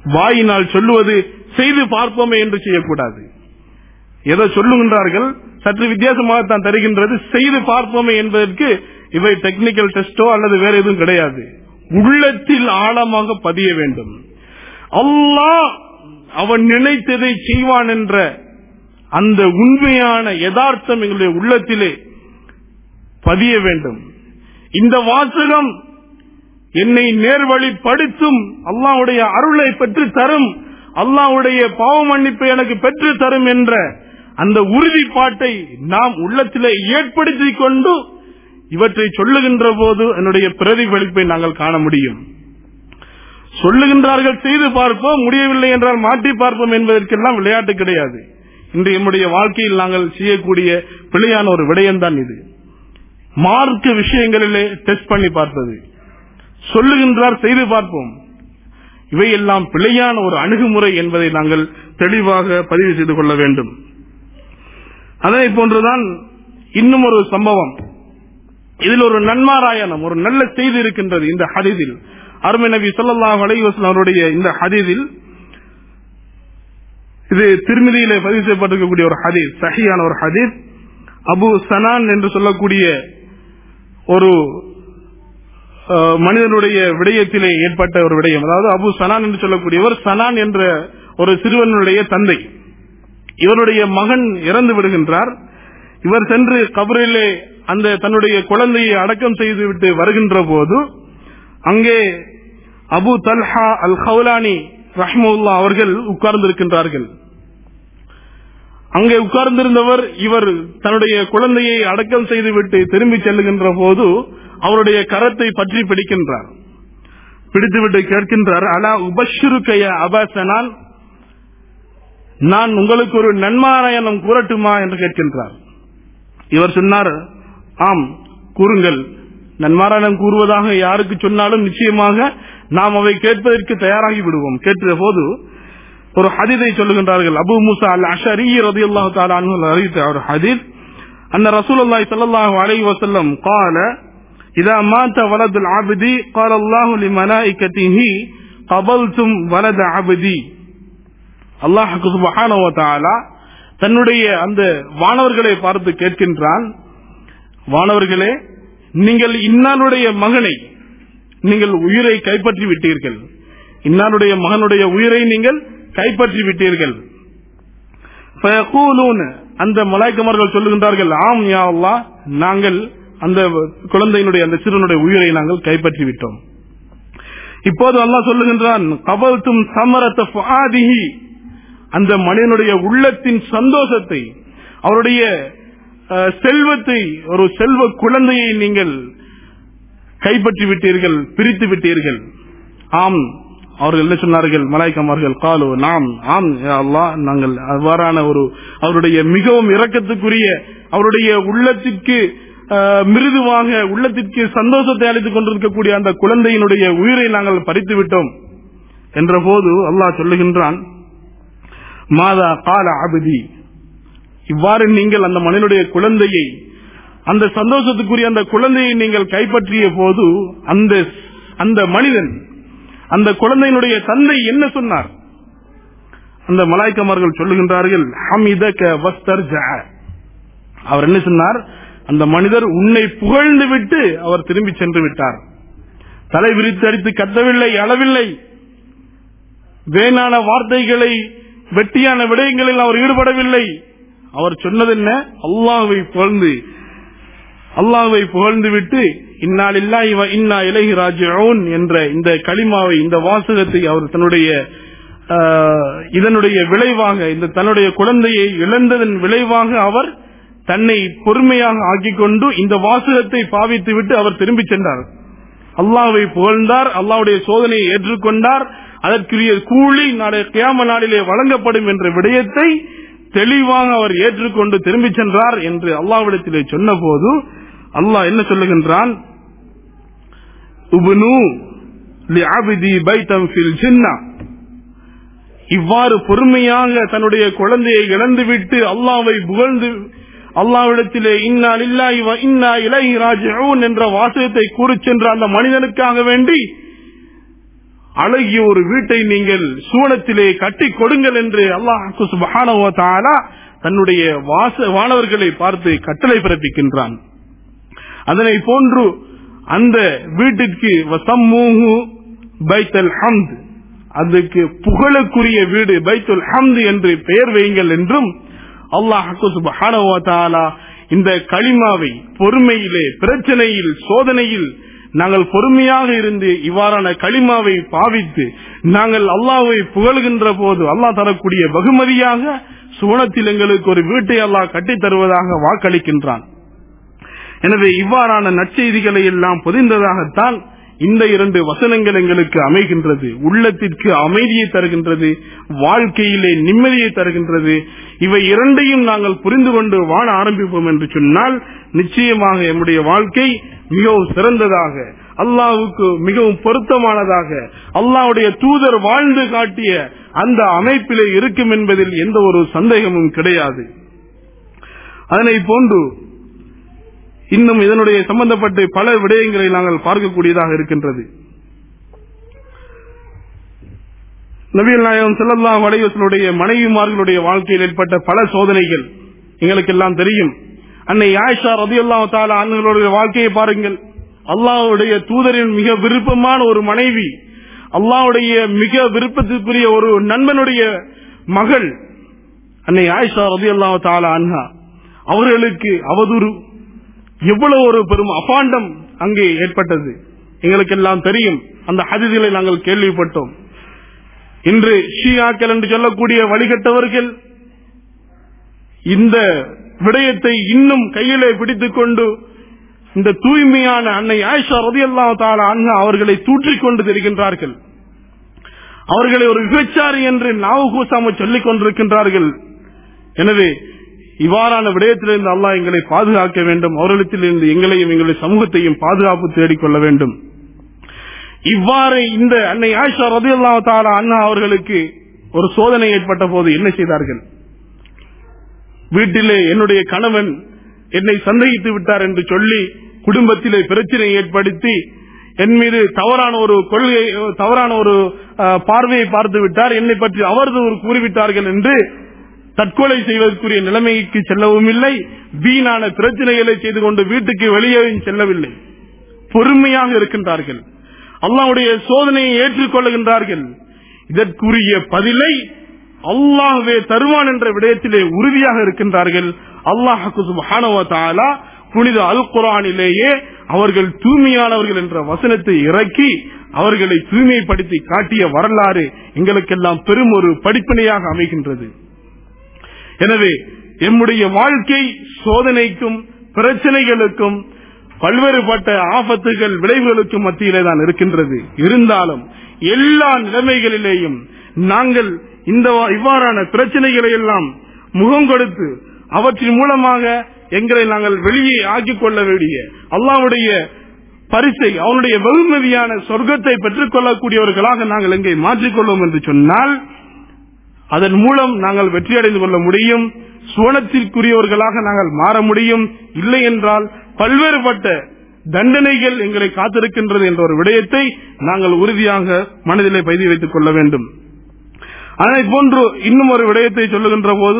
வாயினால் சொல்லுவது செய்து பார்ப்போமே என்று செய்யக்கூடாது ஏதோ சொல்லுகின்றார்கள் சற்று வித்தியாசமாக தான் தருகின்றது செய்து பார்ப்போமே என்பதற்கு இவை டெக்னிக்கல் டெஸ்டோ அல்லது வேற எதுவும் கிடையாது உள்ளத்தில் ஆழமாக பதிய வேண்டும் அல்லாஹ் அவன் நினைத்ததை செய்வான் என்ற அந்த உண்மையான யதார்த்தம் எங்களுடைய உள்ளத்திலே பதிய வேண்டும் இந்த வாசகம் என்னை நேர்வழிப்படுத்தும் அல்லாவுடைய அருளை பெற்று தரும் அல்லாவுடைய பாவ மன்னிப்பை எனக்கு பெற்று தரும் என்ற அந்த உறுதிப்பாட்டை நாம் உள்ளத்திலே ஏற்படுத்திக் கொண்டு இவற்றை சொல்லுகின்ற போது என்னுடைய பிரதிபலிப்பை நாங்கள் காண முடியும் சொல்லுகின்றார்கள் செய்து பார்ப்போம் முடியவில்லை என்றால் மாற்றி பார்ப்போம் என்பதற்கெல்லாம் விளையாட்டு கிடையாது இன்று நம்முடைய வாழ்க்கையில் நாங்கள் செய்யக்கூடிய பிழையான ஒரு விடயம்தான் இது மார்க்க விஷயங்களிலே டெஸ்ட் பண்ணி பார்ப்பது சொல்லுகின்றார் செய்து பார்ப்போம் இவையெல்லாம் பிழையான ஒரு அணுகுமுறை என்பதை நாங்கள் தெளிவாக பதிவு செய்து கொள்ள வேண்டும் அதனை போன்றுதான் இன்னும் ஒரு சம்பவம் இதில் ஒரு நன்மாராயணம் ஒரு நல்ல செய்தி இருக்கின்றது இந்த ஹதீதில் அருமை நபி ஸல்லல்லாஹு அலைஹி வஸல்லம் அவருடைய இந்த ஹதீதில் இது திருமதியிலே பதிவு செய்யப்பட்டிருக்கக்கூடிய ஒரு ஹதீஸ் சஹியான ஒரு ஹதீஸ் அபு சனான் என்று சொல்லக்கூடிய ஒரு அஹ், மனிதனுடைய விடயத்திலே ஏற்பட்ட ஒரு விடயம் அதாவது அபு சனான் என்று சொல்லக்கூடியவர் சனான் என்ற ஒரு சிறுவனுடைய தந்தை இவருடைய மகன் இறந்து விடுகின்றார் இவர் சென்று கபரிலே அந்த தன்னுடைய குழந்தையை அடக்கம் செய்துவிட்டு வருகின்ற போது அங்கே அபு தல்ஹா அல் ஹவுலானி ரஹ்முல்லா அவர்கள் உட்கார்ந்திருக்கின்றார்கள் அங்கே உட்கார்ந்திருந்தவர் இவர் தன்னுடைய குழந்தையை அடக்கம் செய்துவிட்டு திரும்பி செல்லுகின்ற போது அவருடைய கரத்தை பற்றி பிடிக்கின்றார் பிடித்துவிட்டு கேட்கின்றார் அலா உபஷிருக்கைய அபாசனான் நான் உங்களுக்கு ஒரு நன்மாராயணம் கூறட்டுமா என்று கேட்கின்றார் இவர் சொன்னார் ஆம் கூறுங்கள் நன்மாராயணம் கூறுவதாக யாருக்கு சொன்னாலும் நிச்சயமாக நாம் அவை கேட்பதற்கு தயாராகி விடுவோம் கேட்ட போது ஒரு ஹதீதை சொல்லுகின்றார்கள் அபு மூசா அல் அஷரி ரதியல்லாஹு தஆலா அன்ஹு அறிவித்த ஒரு ஹதீஸ் அன்ன ரசூலுல்லாஹி ஸல்லல்லாஹு அலைஹி வஸல்லம் قال اذا مات ولد العبد قال الله لملائكته قبلتم ولد عبدي அல்லாஹ் சுப்ஹானஹு வ தஆலா தன்னுடைய அந்த வானவர்களை பார்த்து கேட்கின்றான் வானவர்களே நீங்கள் இன்னாருடைய மகனை நீங்கள் உயிரை கைப்பற்றி விட்டீர்கள் இன்னாருடைய மகனுடைய உயிரை நீங்கள் கைப்பற்றி விட்டீர்கள் ஃபயகூலூன் அந்த மலாய்க்கமர்கள் சொல்லுகின்றார்கள் ஆம் யா அல்லாஹ் நாங்கள் அந்த குழந்தையினுடைய அந்த சிறுவனுடைய உயிரை நாங்கள் கைப்பற்றி விட்டோம் இப்போது அல்லாஹ் சொல்லுகின்றான் கபல்தும் சமரத்த ஃபுஆதிஹி அந்த மனிதனுடைய உள்ளத்தின் சந்தோஷத்தை அவருடைய அஹ், செல்வத்தை ஒரு செல்வ குழந்தையை நீங்கள் கைப்பற்றி விட்டீர்கள் பிரித்து விட்டீர்கள் ஆம் அவர்கள் என்ன சொன்னார்கள் மலாய்க்கமார்கள் காலு நாம் ஆம் யா அல்லாஹ் நாங்கள் அவ்வாறான ஒரு அவருடைய மிகவும் இரக்கத்துக்குரிய அவருடைய உள்ளத்திற்கு அஹ், மிருதுவாக உள்ளத்திற்கு சந்தோஷத்தை அளித்துக் கொண்டிருக்கக்கூடிய அந்த குழந்தையினுடைய உயிரை நாங்கள் பறித்து விட்டோம் என்ற போது அல்லாஹ் சொல்லுகின்றான் மாதா கால அபதி இவ்வாறு நீங்கள் அந்த மனிதனுடைய குழந்தையை அந்த சந்தோஷத்துக்குரிய அந்த குழந்தையை நீங்கள் கைப்பற்றிய போது அந்த அந்த மனிதன் அந்த குழந்தையினுடைய தந்தை என்ன சொன்னார் அந்த மலாய்க்கமார்கள் சொல்லுகின்றார்கள் ஹமிதக வஸ்தர்ஜ அவர் என்ன சொன்னார் அந்த மனிதர் உன்னை புகழ்ந்து விட்டு அவர் திரும்பி சென்று விட்டார் தலை விரித்து அடித்து கத்தவில்லை அளவில்லை வேணான வார்த்தைகளை வெட்டியான விடயங்களில் அவர் ஈடுபடவில்லை அவர் சொன்னது என்ன அல்லாஹ்வை புகழ்ந்து அல்லாஹ்வை புகழ்ந்து விட்டு இந்நாளில்லா இவ இன்னா இலகி ராஜ்யவுன் என்ற இந்த களிமாவை இந்த வாசகத்தை அவர் தன்னுடைய ஆஹ், இதனுடைய விளைவாக இந்த தன்னுடைய குழந்தையை இழந்ததன் விளைவாக அவர் தன்னை பொறுமையாக ஆக்கிக் கொண்டு இந்த வாசகத்தை பாவித்து விட்டு அவர் திரும்பி சென்றார் அல்லாஹ்வை புகழ்ந்தார் அல்லாஹ்வுடைய சோதனையை ஏற்றுக்கொண்டார் அதற்குரிய கூலி நாளை கியாம நாளிலே வழங்கப்படும் என்ற விடயத்தை தெளிவாக அவர் ஏற்றுக்கொண்டு திரும்பி சென்றார் என்று அல்லாஹ்விடத்திலே சொன்னபோது அல்லாஹ் என்ன சொல்லுகின்றான் உபனு லிஅப்தி பைத்தம் ஃபில் ஜின்னா இவ்வாறு பொறுமையாக தன்னுடைய குழந்தையை இழந்துவிட்டு அல்லாவை புகழ்ந்து அல்லாவிடத்திலே இன்னா லில்லாஹி வ இன்னா இலைஹி ராஜிஊன் என்ற வாசகத்தை கூறிச் சென்ற அந்த மனிதனுக்காக வேண்டி அழகிய ஒரு வீட்டை நீங்கள் சூனத்திலே கட்டி கொடுங்கள் என்று அல்லாஹு சுப்ஹானஹு வ தஆலா தன்னுடைய வாச வானவர்களை பார்த்து கட்டளை பிறப்பிக்கின்றான் அதனை போன்று அந்த வீட்டிற்கு வசம்மூஹு பைத்தல் ஹம்த் அதுக்கு புகழுக்குரிய வீடு பைத்துல் ஹம்து என்று பெயர் வையுங்கள் என்றும் அல்லாஹ் சுப்ஹானஹு வ தஆலா இந்த களிமாவை பொறுமையிலே பிரச்சனையில் சோதனையில் நாங்கள் பொறுமையாக இருந்து இவ்வாறான களிமாவை பாவித்து நாங்கள் அல்லாஹ்வை புகழ்கின்ற போது அல்லாஹ் தரக்கூடிய பகுமதியாக சுவனத்தில் எங்களுக்கு ஒரு வீட்டை அல்லாஹ் கட்டித் தருவதாக வாக்களிக்கின்றான் எனவே இவ்வாறான நற்செய்திகளை எல்லாம் பொதிந்ததாகத்தான் இந்த இரண்டு வசனங்கள் எங்களுக்கு அமைகின்றது உள்ளத்திற்கு அமைதியை தருகின்றது வாழ்க்கையிலே நிம்மதியை தருகின்றது இவை இரண்டையும் நாங்கள் புரிந்து கொண்டு வாழ ஆரம்பிப்போம் என்று சொன்னால் நிச்சயமாக எம்முடைய வாழ்க்கை மிகவும் சிறந்ததாக அல்லாஹ்வுக்கு மிகவும் பொருத்தமானதாக அல்லாஹ்வுடைய தூதர் வாழ்ந்து காட்டிய அந்த அமைப்பிலே இருக்கும் என்பதில் எந்த ஒரு சந்தேகமும் கிடையாது அதனை போன்று இன்னும் இதனுடைய சம்பந்தப்பட்ட பல விடயங்களை நாங்கள் பார்க்கக்கூடியதாக இருக்கின்றது நபிகள் நாயகம் செல்லல்லாம் வலையுடைய மனைவிமார்களுடைய வாழ்க்கையில் ஏற்பட்ட பல சோதனைகள் எங்களுக்கு எல்லாம் தெரியும் அன்னை ஆயிஷா ரதி அல்லாஹ் தாலா அண்ணர்களுடைய வாழ்க்கையை பாருங்கள் அல்லாஹ்வுடைய தூதரின் மிக விருப்பமான ஒரு மனைவி அல்லாஹ்வுடைய மிக விருப்பத்திற்குரிய ஒரு நண்பனுடைய மகள் அன்னை ஆயிஷா ரதி அல்லாஹ் தாலா அன்ஹா அவர்களுக்கு அவதூறு எவ்வளவு ஒரு பெரும் அபாண்டம் அங்கே ஏற்பட்டது எங்களுக்கு எல்லாம் தெரியும் அந்த ஹதிதிகளை நாங்கள் கேள்விப்பட்டோம் இன்று ஷியாக்கள் என்று சொல்லக்கூடிய வழிகட்டவர்கள் இந்த விடயத்தை இன்னும் கையிலே பிடித்துக் கொண்டு இந்த தூய்மையான அன்னை ஆயிஷா ரதி அல்லா தாலா அண்ணா அவர்களை தூற்றிக் கொண்டு தெரிகின்றார்கள் அவர்களை ஒரு விபச்சாரி என்று நாவு கூசாம சொல்லிக் கொண்டிருக்கின்றார்கள் எனவே இவ்வாறான விடயத்திலிருந்து அல்லாஹ் எங்களை பாதுகாக்க வேண்டும் அவர்களிடத்திலிருந்து எங்களையும் எங்களுடைய சமூகத்தையும் பாதுகாப்பு தேடிக்கொள்ள வேண்டும் இவ்வாறு இந்த அன்னை ஆயிஷா ரதி அல்லா தாலா அண்ணா அவர்களுக்கு ஒரு சோதனை ஏற்பட்ட போது என்ன செய்தார்கள் வீட்டிலே என்னுடைய கணவன் என்னை சந்தேகித்து விட்டார் என்று சொல்லி குடும்பத்திலே பிரச்சனை ஏற்படுத்தி என் மீது தவறான ஒரு கொள்கை தவறான ஒரு அஹ், பார்வையை பார்த்து விட்டார் என்னை பற்றி அவர்தூறு கூறிவிட்டார்கள் என்று தற்கொலை செய்வதற்குரிய நிலைமைக்கு செல்லவும் இல்லை வீணான பிரச்சனைகளை செய்து கொண்டு வீட்டுக்கு வெளியேயும் செல்லவில்லை பொறுமையாக இருக்கின்றார்கள் அல்லாஹ்வுடைய சோதனையை ஏற்றுக்கொள்ளுகின்றார்கள் இதற்குரிய பதிலை அல்லாஹ்வே தருவான் என்ற விடயத்திலே உறுதியாக இருக்கின்றார்கள் அல்லாஹு சுப்ஹானஹு வ தஆலா புனித அல் குர்ஆனிலேயே அவர்கள் தூய்மையானவர்கள் என்ற வசனத்தை இறக்கி அவர்களை தூய்மைப்படுத்தி காட்டிய வரலாறு எங்களுக்கெல்லாம் பெரும் ஒரு படிப்பினையாக அமைகின்றது எனவே எம்முடைய வாழ்க்கை சோதனைக்கும் பிரச்சனைகளுக்கும் பல்வேறுபட்ட ஆபத்துகள் விளைவுகளுக்கும் மத்தியிலே தான் இருக்கின்றது இருந்தாலும் எல்லா நிலைமைகளிலேயும் நாங்கள் இந்த வா- இவ்வாறான பிரச்சனைகளை எல்லாம் முகம் கொடுத்து அவற்றின் மூலமாக எங்களை நாங்கள் வெளியே ஆக்கிக் கொள்ள வேண்டிய அல்லாஹ்வுடைய பரிசை அவனுடைய வெகுமதியான சொர்க்கத்தை பெற்றுக் கொள்ளக்கூடியவர்களாக நாங்கள் எங்கே மாற்றிக்கொள்வோம் என்று சொன்னால் அதன் மூலம் நாங்கள் வெற்றி அடைந்து கொள்ள முடியும் சுவனத்திற்குரியவர்களாக நாங்கள் மாற முடியும் இல்லை என்றால் பல்வேறுபட்ட தண்டனைகள் எங்களை காத்திருக்கின்றது என்ற ஒரு விடயத்தை நாங்கள் உறுதியாக மனதிலே பதிவு வைத்துக் கொள்ள வேண்டும் அதனை போன்று இன்னும் ஒரு விடயத்தை சொல்லுகின்ற போது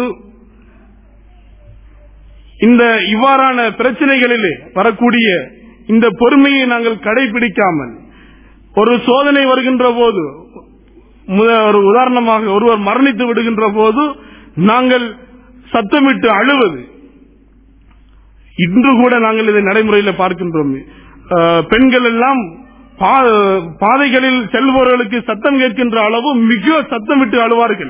இந்த இவ்வாறான பிரச்சனைகளிலே வரக்கூடிய இந்த பொறுமையை நாங்கள் கடைபிடிக்காமல் ஒரு சோதனை வருகின்ற போது முத- ஒரு உதாரணமாக ஒருவர் மரணித்து விடுகின்ற போது நாங்கள் சத்தமிட்டு அழுவது இன்று கூட நாங்கள் இதை நடைமுறையில் பார்க்கின்றோம் அஹ், பெண்கள் எல்லாம் பா- பாதைகளில் செல்பவர்களுக்கு சத்தம் கேட்கின்ற அளவு மிக சத்தமிட்டு அழுவார்கள்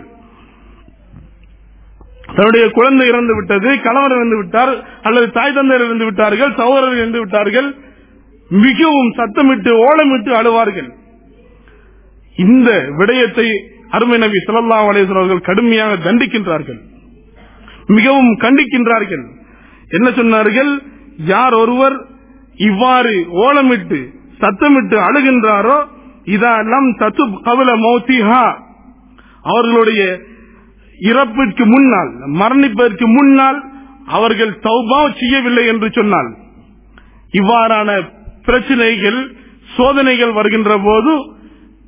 தன்னுடைய குழந்தை இறந்து விட்டது கணவர் இறந்து விட்டார் அல்லது தாய் தந்தையர் இறந்து விட்டார்கள் சகோதரர் இறந்து விட்டார்கள் மிகவும் சத்தமிட்டு ஓலமிட்டு அழுவார்கள் இந்த விடயத்தை அருமை நபி ஸல்லல்லாஹு அலைஹி வஸல்லம் அவர்கள் கடுமையாக தண்டிக்கின்றார்கள் மிகவும் கண்டிக்கின்றார்கள் என்ன சொன்னார்கள் யார் ஒருவர் இவ்வாறு ஓலமிட்டு சத்தமிட்டு அழுகின்றாரோ இதெல்லாம் தத்து கவல மௌத்திஹா அவர்களுடைய இறப்பிற்கு முன்னால் மரணிப்பதற்கு முன்னால் அவர்கள் தௌபா செய்யவில்லை என்று சொன்னால் இவ்வாறான பிரச்சனைகள் சோதனைகள் வருகின்ற போது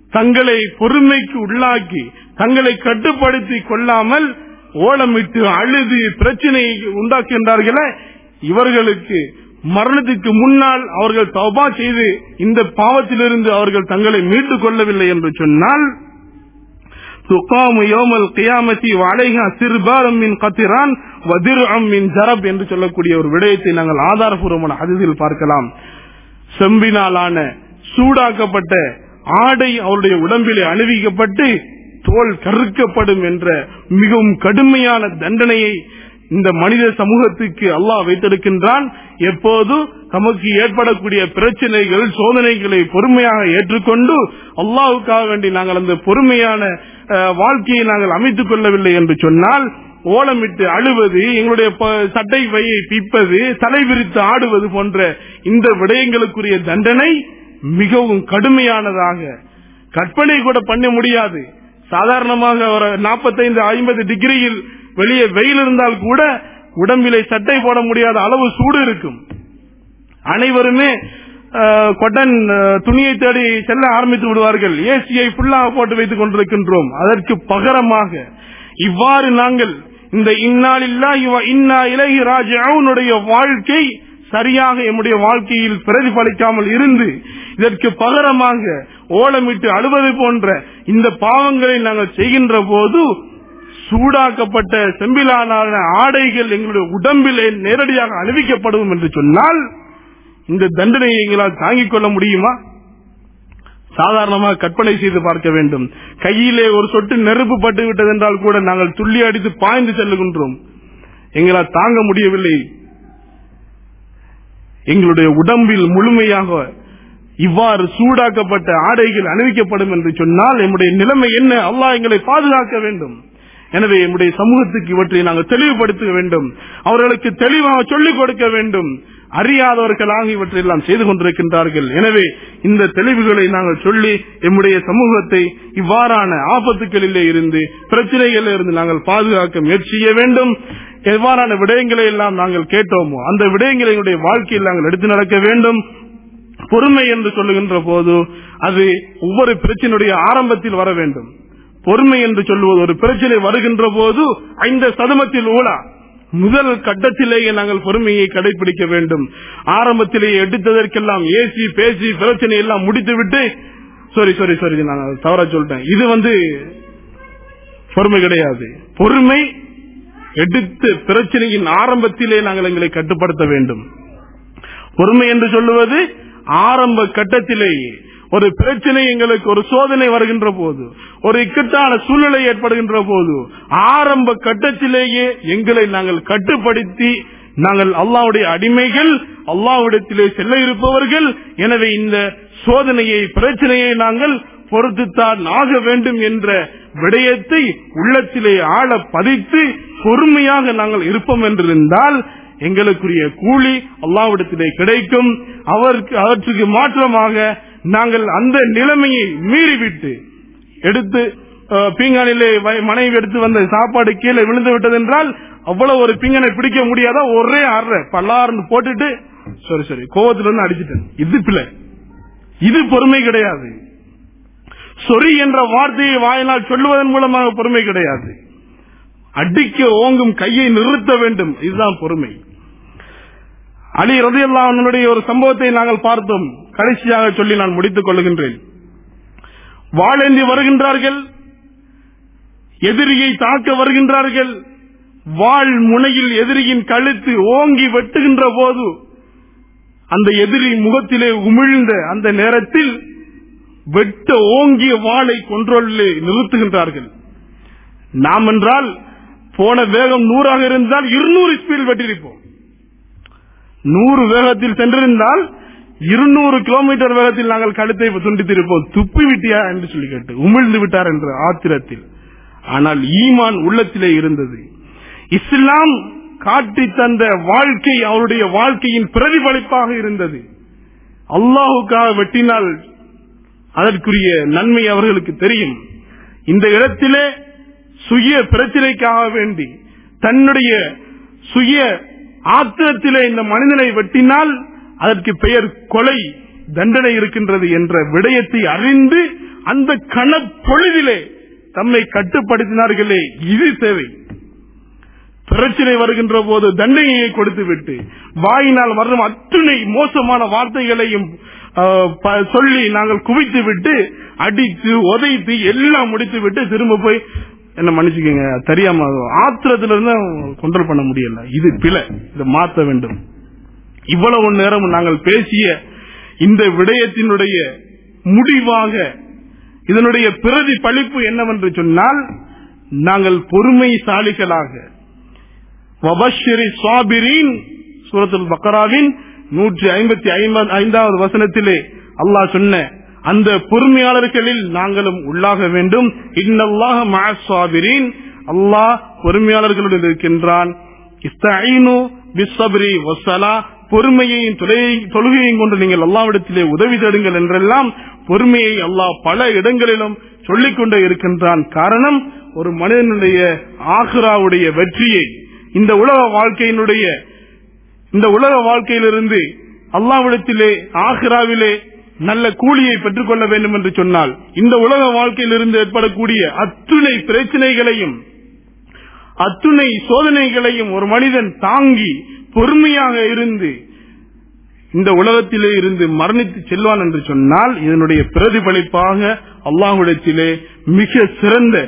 தங்களை பொறுமைக்கு உள்ளாக்கி தங்களை கட்டுப்படுத்தி கொள்ளாமல் ஓலமிட்டு அழுது பிரச்சனையை உண்டாக்குகின்றார்களே இவர்களுக்கு மரணத்துக்கு முன்னால் அவர்கள் தௌபா செய்து இந்த பாவத்திலிருந்து அவர்கள் தங்களை மீட்டுக் கொள்ளவில்லை என்று சொன்னால் துகாமு யோமல் கியாமத்தி வளைகா சிறுபாரம் மின் கத்திரான் வதிர் மின் ஜரப் என்று சொல்லக்கூடிய ஒரு விடயத்தை நாங்கள் ஆதாரபூர்வமான அதிதில் பார்க்கலாம் செம்பினாலான சூடாக்கப்பட்ட ஆடை அவருடைய உடம்பிலே அணிவிக்கப்பட்டு தோல் கருக்கப்படும் என்ற மிகவும் கடுமையான தண்டனையை இந்த மனித சமூகத்துக்கு அல்லாஹ் வைத்திருக்கின்றான் எப்போது தமக்கு ஏற்படக்கூடிய பிரச்சனைகள் சோதனைகளை பொறுமையாக ஏற்றுக்கொண்டு அல்லாஹுக்காக வேண்டி நாங்கள் அந்த பொறுமையான அஹ், வாழ்க்கையை நாங்கள் அமைத்துக் கொள்ளவில்லை என்று சொன்னால் ஓலமிட்டு அழுவது எங்களுடைய ப- சட்டை பையை பிப்பது தலை விரித்து ஆடுவது போன்ற இந்த விடயங்களுக்குரிய தண்டனை மிகவும் கடுமையானதாக கற்பனை கூட பண்ண முடியாது சாதாரணமாக ஒரு நாற்பத்தைந்து ஐம்பது டிகிரியில் வெளியே வெயில் இருந்தால் கூட உடம்பிலே சட்டை போட முடியாத அளவு சூடு இருக்கும் அனைவருமே அஹ், கொட்டன் அஹ், துணியை தேடி செல்ல ஆரம்பித்து விடுவார்கள் ஏசியை ஃபுல்லாக போட்டு வைத்துக் கொண்டிருக்கின்றோம் அதற்கு பகரமாக இவ்வாறு நாங்கள் இந்த இந்நாளில்லா இவ இன்னா இலகி ராஜாவுடைய வாழ்க்கை சரியாக எம்முடைய வாழ்க்கையில் பிரதிபலிக்காமல் இருந்து இதற்கு பகரமாக ஓலமிட்டு அழுவது போன்ற இந்த பாவங்களை நாங்கள் செய்கின்ற போது சூடாக்கப்பட்ட செம்பிலான ஆடைகள் எங்களுடைய உடம்பிலே நேரடியாக அணிவிக்கப்படும் என்று சொன்னால் இந்த தண்டனையை எங்களால் தாங்கிக் கொள்ள முடியுமா சாதாரணமாக கற்பனை செய்து பார்க்க வேண்டும் கையிலே ஒரு சொட்டு நெருப்பு பட்டு விட்டது என்றால் கூட நாங்கள் துள்ளி அடித்து பாய்ந்து செல்லுகின்றோம் எங்களால் தாங்க முடியவில்லை எங்களுடைய உடம்பில் முழுமையாக இவ்வாறு சூடாக்கப்பட்ட ஆடைகள் அணிவிக்கப்படும் என்று சொன்னால் நம்முடைய நிலைமை என்ன அல்லாஹ் எங்களை பாதுகாக்க வேண்டும் எனவே நம்முடைய சமூகத்துக்கு இவற்றை நாங்கள் தெளிவுபடுத்த வேண்டும் அவர்களுக்கு தெளிவாக சொல்லிக் கொடுக்க வேண்டும் அறியாதவர்களாக இவற்றை எல்லாம் செய்து கொண்டிருக்கின்றார்கள் எனவே இந்த தெளிவுகளை நாங்கள் சொல்லி எம்முடைய சமூகத்தை இவ்வாறான ஆபத்துகளிலே இருந்து பிரச்சனைகளில் இருந்து நாங்கள் பாதுகாக்க முயற்சி செய்ய வேண்டும் எவ்வாறான விடயங்களை எல்லாம் நாங்கள் கேட்டோமோ அந்த விடயங்களை எங்களுடைய வாழ்க்கையில் நாங்கள் எடுத்து நடக்க வேண்டும் பொறுமை என்று சொல்லுகின்ற போது அது ஒவ்வொரு பிரச்சனையுடைய ஆரம்பத்தில் வர வேண்டும் பொறுமை என்று சொல்லுவது ஒரு பிரச்சனை வருகின்ற போது ஐந்த சதுமத்தில் ஊழா முதல் கட்டத்திலேயே நாங்கள் பொறுமையை கடைபிடிக்க வேண்டும் ஆரம்பத்திலேயே எடுத்ததற்கெல்லாம் ஏசி பேசி பிரச்சனை எல்லாம் முடித்துவிட்டு சாரி சாரி சாரி நான் தவறா சொல்லிட்டேன் இது வந்து பொறுமை கிடையாது பொறுமை எடுத்த பிரச்சனையின் ஆரம்பத்திலே நாங்கள் எங்களை கட்டுப்படுத்த வேண்டும் பொறுமை என்று சொல்லுவது ஆரம்ப கட்டத்திலேயே ஒரு பிரச்சனை எங்களுக்கு ஒரு சோதனை வருகின்ற போது ஒரு இக்கட்டான சூழ்நிலை ஏற்படுகின்ற போது ஆரம்ப கட்டத்திலேயே எங்களை நாங்கள் கட்டுப்படுத்தி நாங்கள் அல்லாவுடைய அடிமைகள் அல்லாவிடத்திலே செல்ல இருப்பவர்கள் எனவே இந்த சோதனையை பிரச்சனையை நாங்கள் பொறுத்துத்தான் ஆக வேண்டும் என்ற விடயத்தை உள்ளத்திலே ஆழ பதித்து பொறுமையாக நாங்கள் இருப்போம் என்றிருந்தால் எங்களுக்குரிய கூலி அல்லாவிடத்திலே கிடைக்கும் அவருக்கு அவற்றுக்கு மாற்றமாக நாங்கள் அந்த நிலைமையை மீறிவிட்டு எடுத்து அஹ், பீங்கானிலே வ- மனைவி எடுத்து வந்த சாப்பாடு கீழே விழுந்து விட்டது என்றால் அவ்வளவு ஒரு பீங்கனை பிடிக்க முடியாதா ஒரே அற பல்லாறுன்னு போட்டுட்டு சரி சரி கோவத்துல இருந்து அடிச்சிட்டேன் இது பிள்ளை இது பொறுமை கிடையாது சொறி என்ற வார்த்தையை வாயினால் சொல்லுவதன் மூலமாக பொறுமை கிடையாது அடிக்க ஓங்கும் கையை நிறுத்த வேண்டும் இதுதான் பொறுமை அலி ரதியல்லாவுடைய ஒரு சம்பவத்தை நாங்கள் பார்த்தோம் கடைசியாக சொல்லி நான் முடித்துக் கொள்கின்றேன் வாழேந்தி வருகின்றார்கள் எதிரியை தாக்க வருகின்றார்கள் வாழ் முனையில் எதிரியின் கழுத்து ஓங்கி வெட்டுகின்ற போது அந்த எதிரி முகத்திலே உமிழ்ந்த அந்த நேரத்தில் வெட்ட ஓங்கிய வாளை கொன்றோலிலே நிறுத்துகின்றார்கள் நாம் என்றால் போன வேகம் நூறாக இருந்தால் இருநூறு ஸ்பீட் வெட்டியிருப்போம் நூறு வேகத்தில் சென்றிருந்தால் இருநூறு கிலோமீட்டர் வேகத்தில் நாங்கள் கழுத்தை துண்டித்திருப்போம் துப்பி விட்டியா என்று சொல்லி கேட்டு உமிழ்ந்து விட்டார் என்ற ஆத்திரத்தில் ஆனால் ஈமான் உள்ளத்திலே இருந்தது இஸ்லாம் காட்டி தந்த வாழ்க்கை அவருடைய வாழ்க்கையின் பிரதிபலிப்பாக இருந்தது அல்லாஹுக்காக வெட்டினால் அதற்குரிய நன்மை அவர்களுக்கு தெரியும் இந்த இடத்திலே சுய பிரச்சனைக்காக வேண்டி தன்னுடைய சுய ஆத்திரத்திலே இந்த மனிதனை வெட்டினால் அதற்கு பெயர் கொலை தண்டனை இருக்கின்றது என்ற விடயத்தை அறிந்து அந்த கணப்பொழுதிலே தம்மை கட்டுப்படுத்தினார்களே இது தேவை பிரச்சனை வருகின்ற போது தண்டனையை கொடுத்து விட்டு வாயினால் வரும் அத்துணை மோசமான வார்த்தைகளையும் ஆஹ், ப- சொல்லி நாங்கள் குவித்து விட்டு அடித்து உதைத்து எல்லாம் முடித்து விட்டு திரும்ப போய் என்ன மன்னிச்சுக்கோங்க தெரியாம ஆத்திரத்துல இருந்து கண்ட்ரோல் பண்ண முடியல இது பிழை இதை மாற்ற வேண்டும் இவ்வளவு நேரம் நாங்கள் பேசிய இந்த விடயத்தினுடைய முடிவாக இதனுடைய பிரதிபலிப்பு என்னவென்று சொன்னால் நாங்கள் பொறுமைசாலிகளாக வபஷிரி சாபிரின் சூரத்துல் பக்கராவின் நூற்றி ஐம்பத்தி ஐந்தாவது வசனத்திலே அல்லாஹ் சொன்ன அந்த பொறுமையாளர்களில் நாங்களும் உள்ளாக வேண்டும் இன்னல்லாக மாசாபிரின் அல்லாஹ் பொறுமையாளர்களுடன் இருக்கின்றான் இஸ்தஈனு பிஸ்ஸப்ரி வஸ்ஸலா பொறுமையையும் தொலை- தொழுகையையும் கொண்டு நீங்கள் அல்லாவிடத்திலே உதவி தேடுங்கள் என்றெல்லாம் பொறுமையை அல்லாஹ் பல இடங்களிலும் சொல்லிக் கொண்டே இருக்கின்றான் காரணம் ஒரு மனிதனுடைய ஆக்ராவுடைய வெற்றியை இந்த உலக வாழ்க்கையினுடைய இந்த உலக வாழ்க்கையிலிருந்து அல்லாவிடத்திலே ஆக்ராவிலே நல்ல கூலியை பெற்றுக்கொள்ள வேண்டும் என்று சொன்னால் இந்த உலக வாழ்க்கையிலிருந்து ஏற்படக்கூடிய அத்துணை பிரச்சனைகளையும் அத்துணை சோதனைகளையும் ஒரு மனிதன் தாங்கி பொறுமையாக இருந்து இந்த உலகத்திலே இருந்து மரணித்து செல்வான் என்று சொன்னால் இதனுடைய பிரதிபலிப்பாக அல்லாஹ்விடத்திலே மிக சிறந்த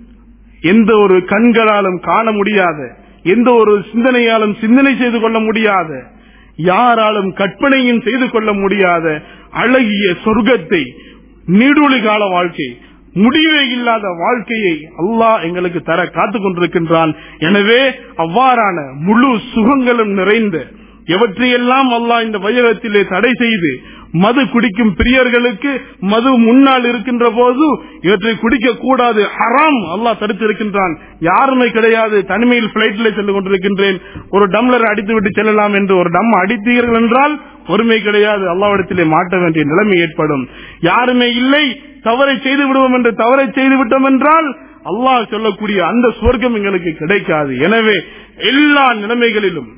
எந்த ஒரு கண்களாலும் காண முடியாத எந்த ஒரு சிந்தனையாலும் சிந்தனை செய்து கொள்ள முடியாத யாராலும் கற்பனையும் செய்து கொள்ள முடியாத அழகிய சொர்க்கத்தை நீடூழி கால வாழ்க்கை முடிவே இல்லாத வாழ்க்கையை அல்லாஹ் எங்களுக்கு தர காத்துக் கொண்டிருக்கின்றான் எனவே அவ்வாறான முழு சுகங்களும் நிறைந்த எவற்றையெல்லாம் அல்லாஹ் இந்த வையகத்திலே தடை செய்து மது குடிக்கும் பிரியர்களுக்கு மது முன்னால் இருக்கின்ற போது இவற்றை குடிக்க கூடாது ஹராம் அல்லாஹ் தடுத்திருக்கின்றான் யாருமே கிடையாது தனிமையில் பிளைட்டில் சென்று கொண்டிருக்கின்றேன் ஒரு டம்ளர் அடித்து விட்டு செல்லலாம் என்று ஒரு டம் அடித்தீர்கள் என்றால் பொறுமை கிடையாது அல்லாவிடத்திலே மாட்ட வேண்டிய நிலைமை ஏற்படும் யாருமே இல்லை தவறை செய்து விடுவோம் என்று தவறை செய்து விட்டோம் என்றால் அல்லாஹ் சொல்லக்கூடிய அந்த சுவர்க்கம் எங்களுக்கு கிடைக்காது எனவே எல்லா நிலைமைகளிலும்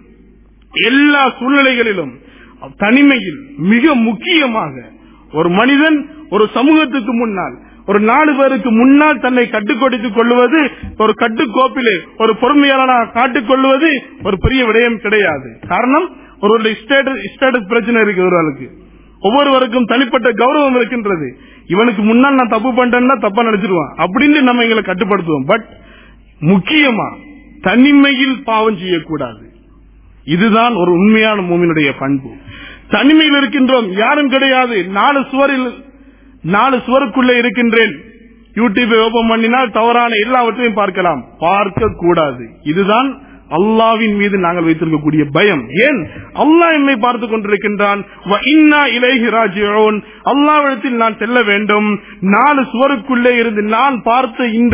எல்லா சூழ்நிலைகளிலும் தனிமையில் மிக முக்கியமாக ஒரு மனிதன் ஒரு சமூகத்துக்கு முன்னால் ஒரு நாலு பேருக்கு முன்னால் தன்னை கட்டுக்கொடுத்துக் கொள்வது ஒரு கட்டுக்கோப்பிலே ஒரு பொறுமையாளனாக காட்டிக் கொள்வது ஒரு பெரிய விடயம் கிடையாது காரணம் ஒருவருடைய ஸ்டேட்டஸ் பிரச்சனை இருக்கு ஒருவருக்கு ஒவ்வொருவருக்கும் தனிப்பட்ட கௌரவம் இருக்கின்றது இவனுக்கு முன்னால் நான் தப்பு பண்ணிட்டேன்னா தப்பா நினைச்சிருவான் அப்படின்னு நம்ம எங்களை கட்டுப்படுத்துவோம் பட் முக்கியமா தனிமையில் பாவம் செய்யக்கூடாது இதுதான் ஒரு உண்மையான மூமினுடைய பண்பு தனிமையில் இருக்கின்றோம் யாரும் கிடையாது நாலு சுவரில் நாலு சுவருக்குள்ளே இருக்கின்றேன் யூடியூபை ஓபன் பண்ணினால் தவறான எல்லாவற்றையும் பார்க்கலாம் பார்க்க கூடாது இதுதான் அல்லாவின் மீது நாங்கள் வைத்திருக்கக்கூடிய பயம் ஏன் அல்லாஹ் என்னை பார்த்து கொண்டிருக்கின்றான் வ இன்னா இலைஹி ராஜிஊன் அல்லாவிடத்தில் நான் செல்ல வேண்டும் நாலு சுவருக்குள்ளே இருந்து நான் பார்த்த இந்த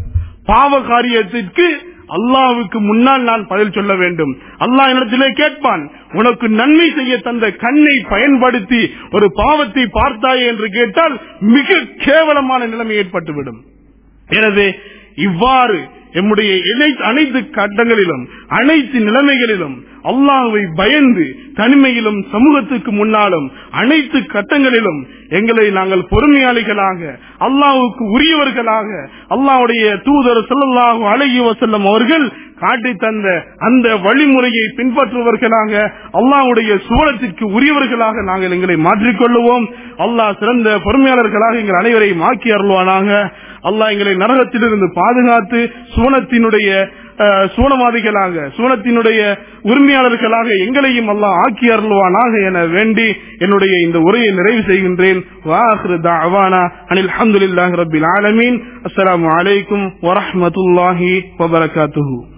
பாவ காரியத்திற்கு அல்லாவுக்கு முன்னால் நான் பதில் சொல்ல வேண்டும் அல்லாஹ் என்னிடத்திலே கேட்பான் உனக்கு நன்மை செய்ய தந்த கண்ணை பயன்படுத்தி ஒரு பாவத்தை பார்த்தாயே என்று கேட்டால் மிக கேவலமான நிலைமை ஏற்பட்டுவிடும் எனவே இவ்வாறு எம்முடைய இணை- அனைத்து கட்டங்களிலும் அனைத்து நிலைமைகளிலும் அல்லாஹ்வை பயந்து தனிமையிலும் சமூகத்துக்கு முன்னாலும் அனைத்து கட்டங்களிலும் எங்களை நாங்கள் பொறுமையாளிகளாக அல்லாஹ்வுக்கு உரியவர்களாக அல்லாஹ்வுடைய தூதர் ஸல்லல்லாஹு அலைஹி வஸல்லம் அவர்கள் காட்டி தந்த அந்த வழிமுறையை பின்பற்றுவர்களாக அல்லாஹ்வுடைய சுவனத்திற்கு உரியவர்களாக நாங்கள் எங்களை மாற்றிக்கொள்ளுவோம் அல்லாஹ் சிறந்த பொறுமையாளர்களாக எங்கள் அனைவரையும் ஆக்கி அருள்வானாக அல்லாஹ் எங்களை நரகத்திலிருந்து பாதுகாத்து சுவனத்தினுடைய அஹ், சுவனவாதிகளாக சுவனத்தினுடைய உரிமையாளர்களாக எங்களையும் அல்லாஹ் ஆக்கி அருள்வானாக என வேண்டி என்னுடைய இந்த உரையை நிறைவு செய்கின்றேன் வாஹிரு தஅவானா அனில் ஹம்துலில்லாஹி ரப்பில் ஆலமீன் அஸ்ஸலாமு அலைக்கும் வரஹ்மத்துல்லாஹி வபரகாத்துஹு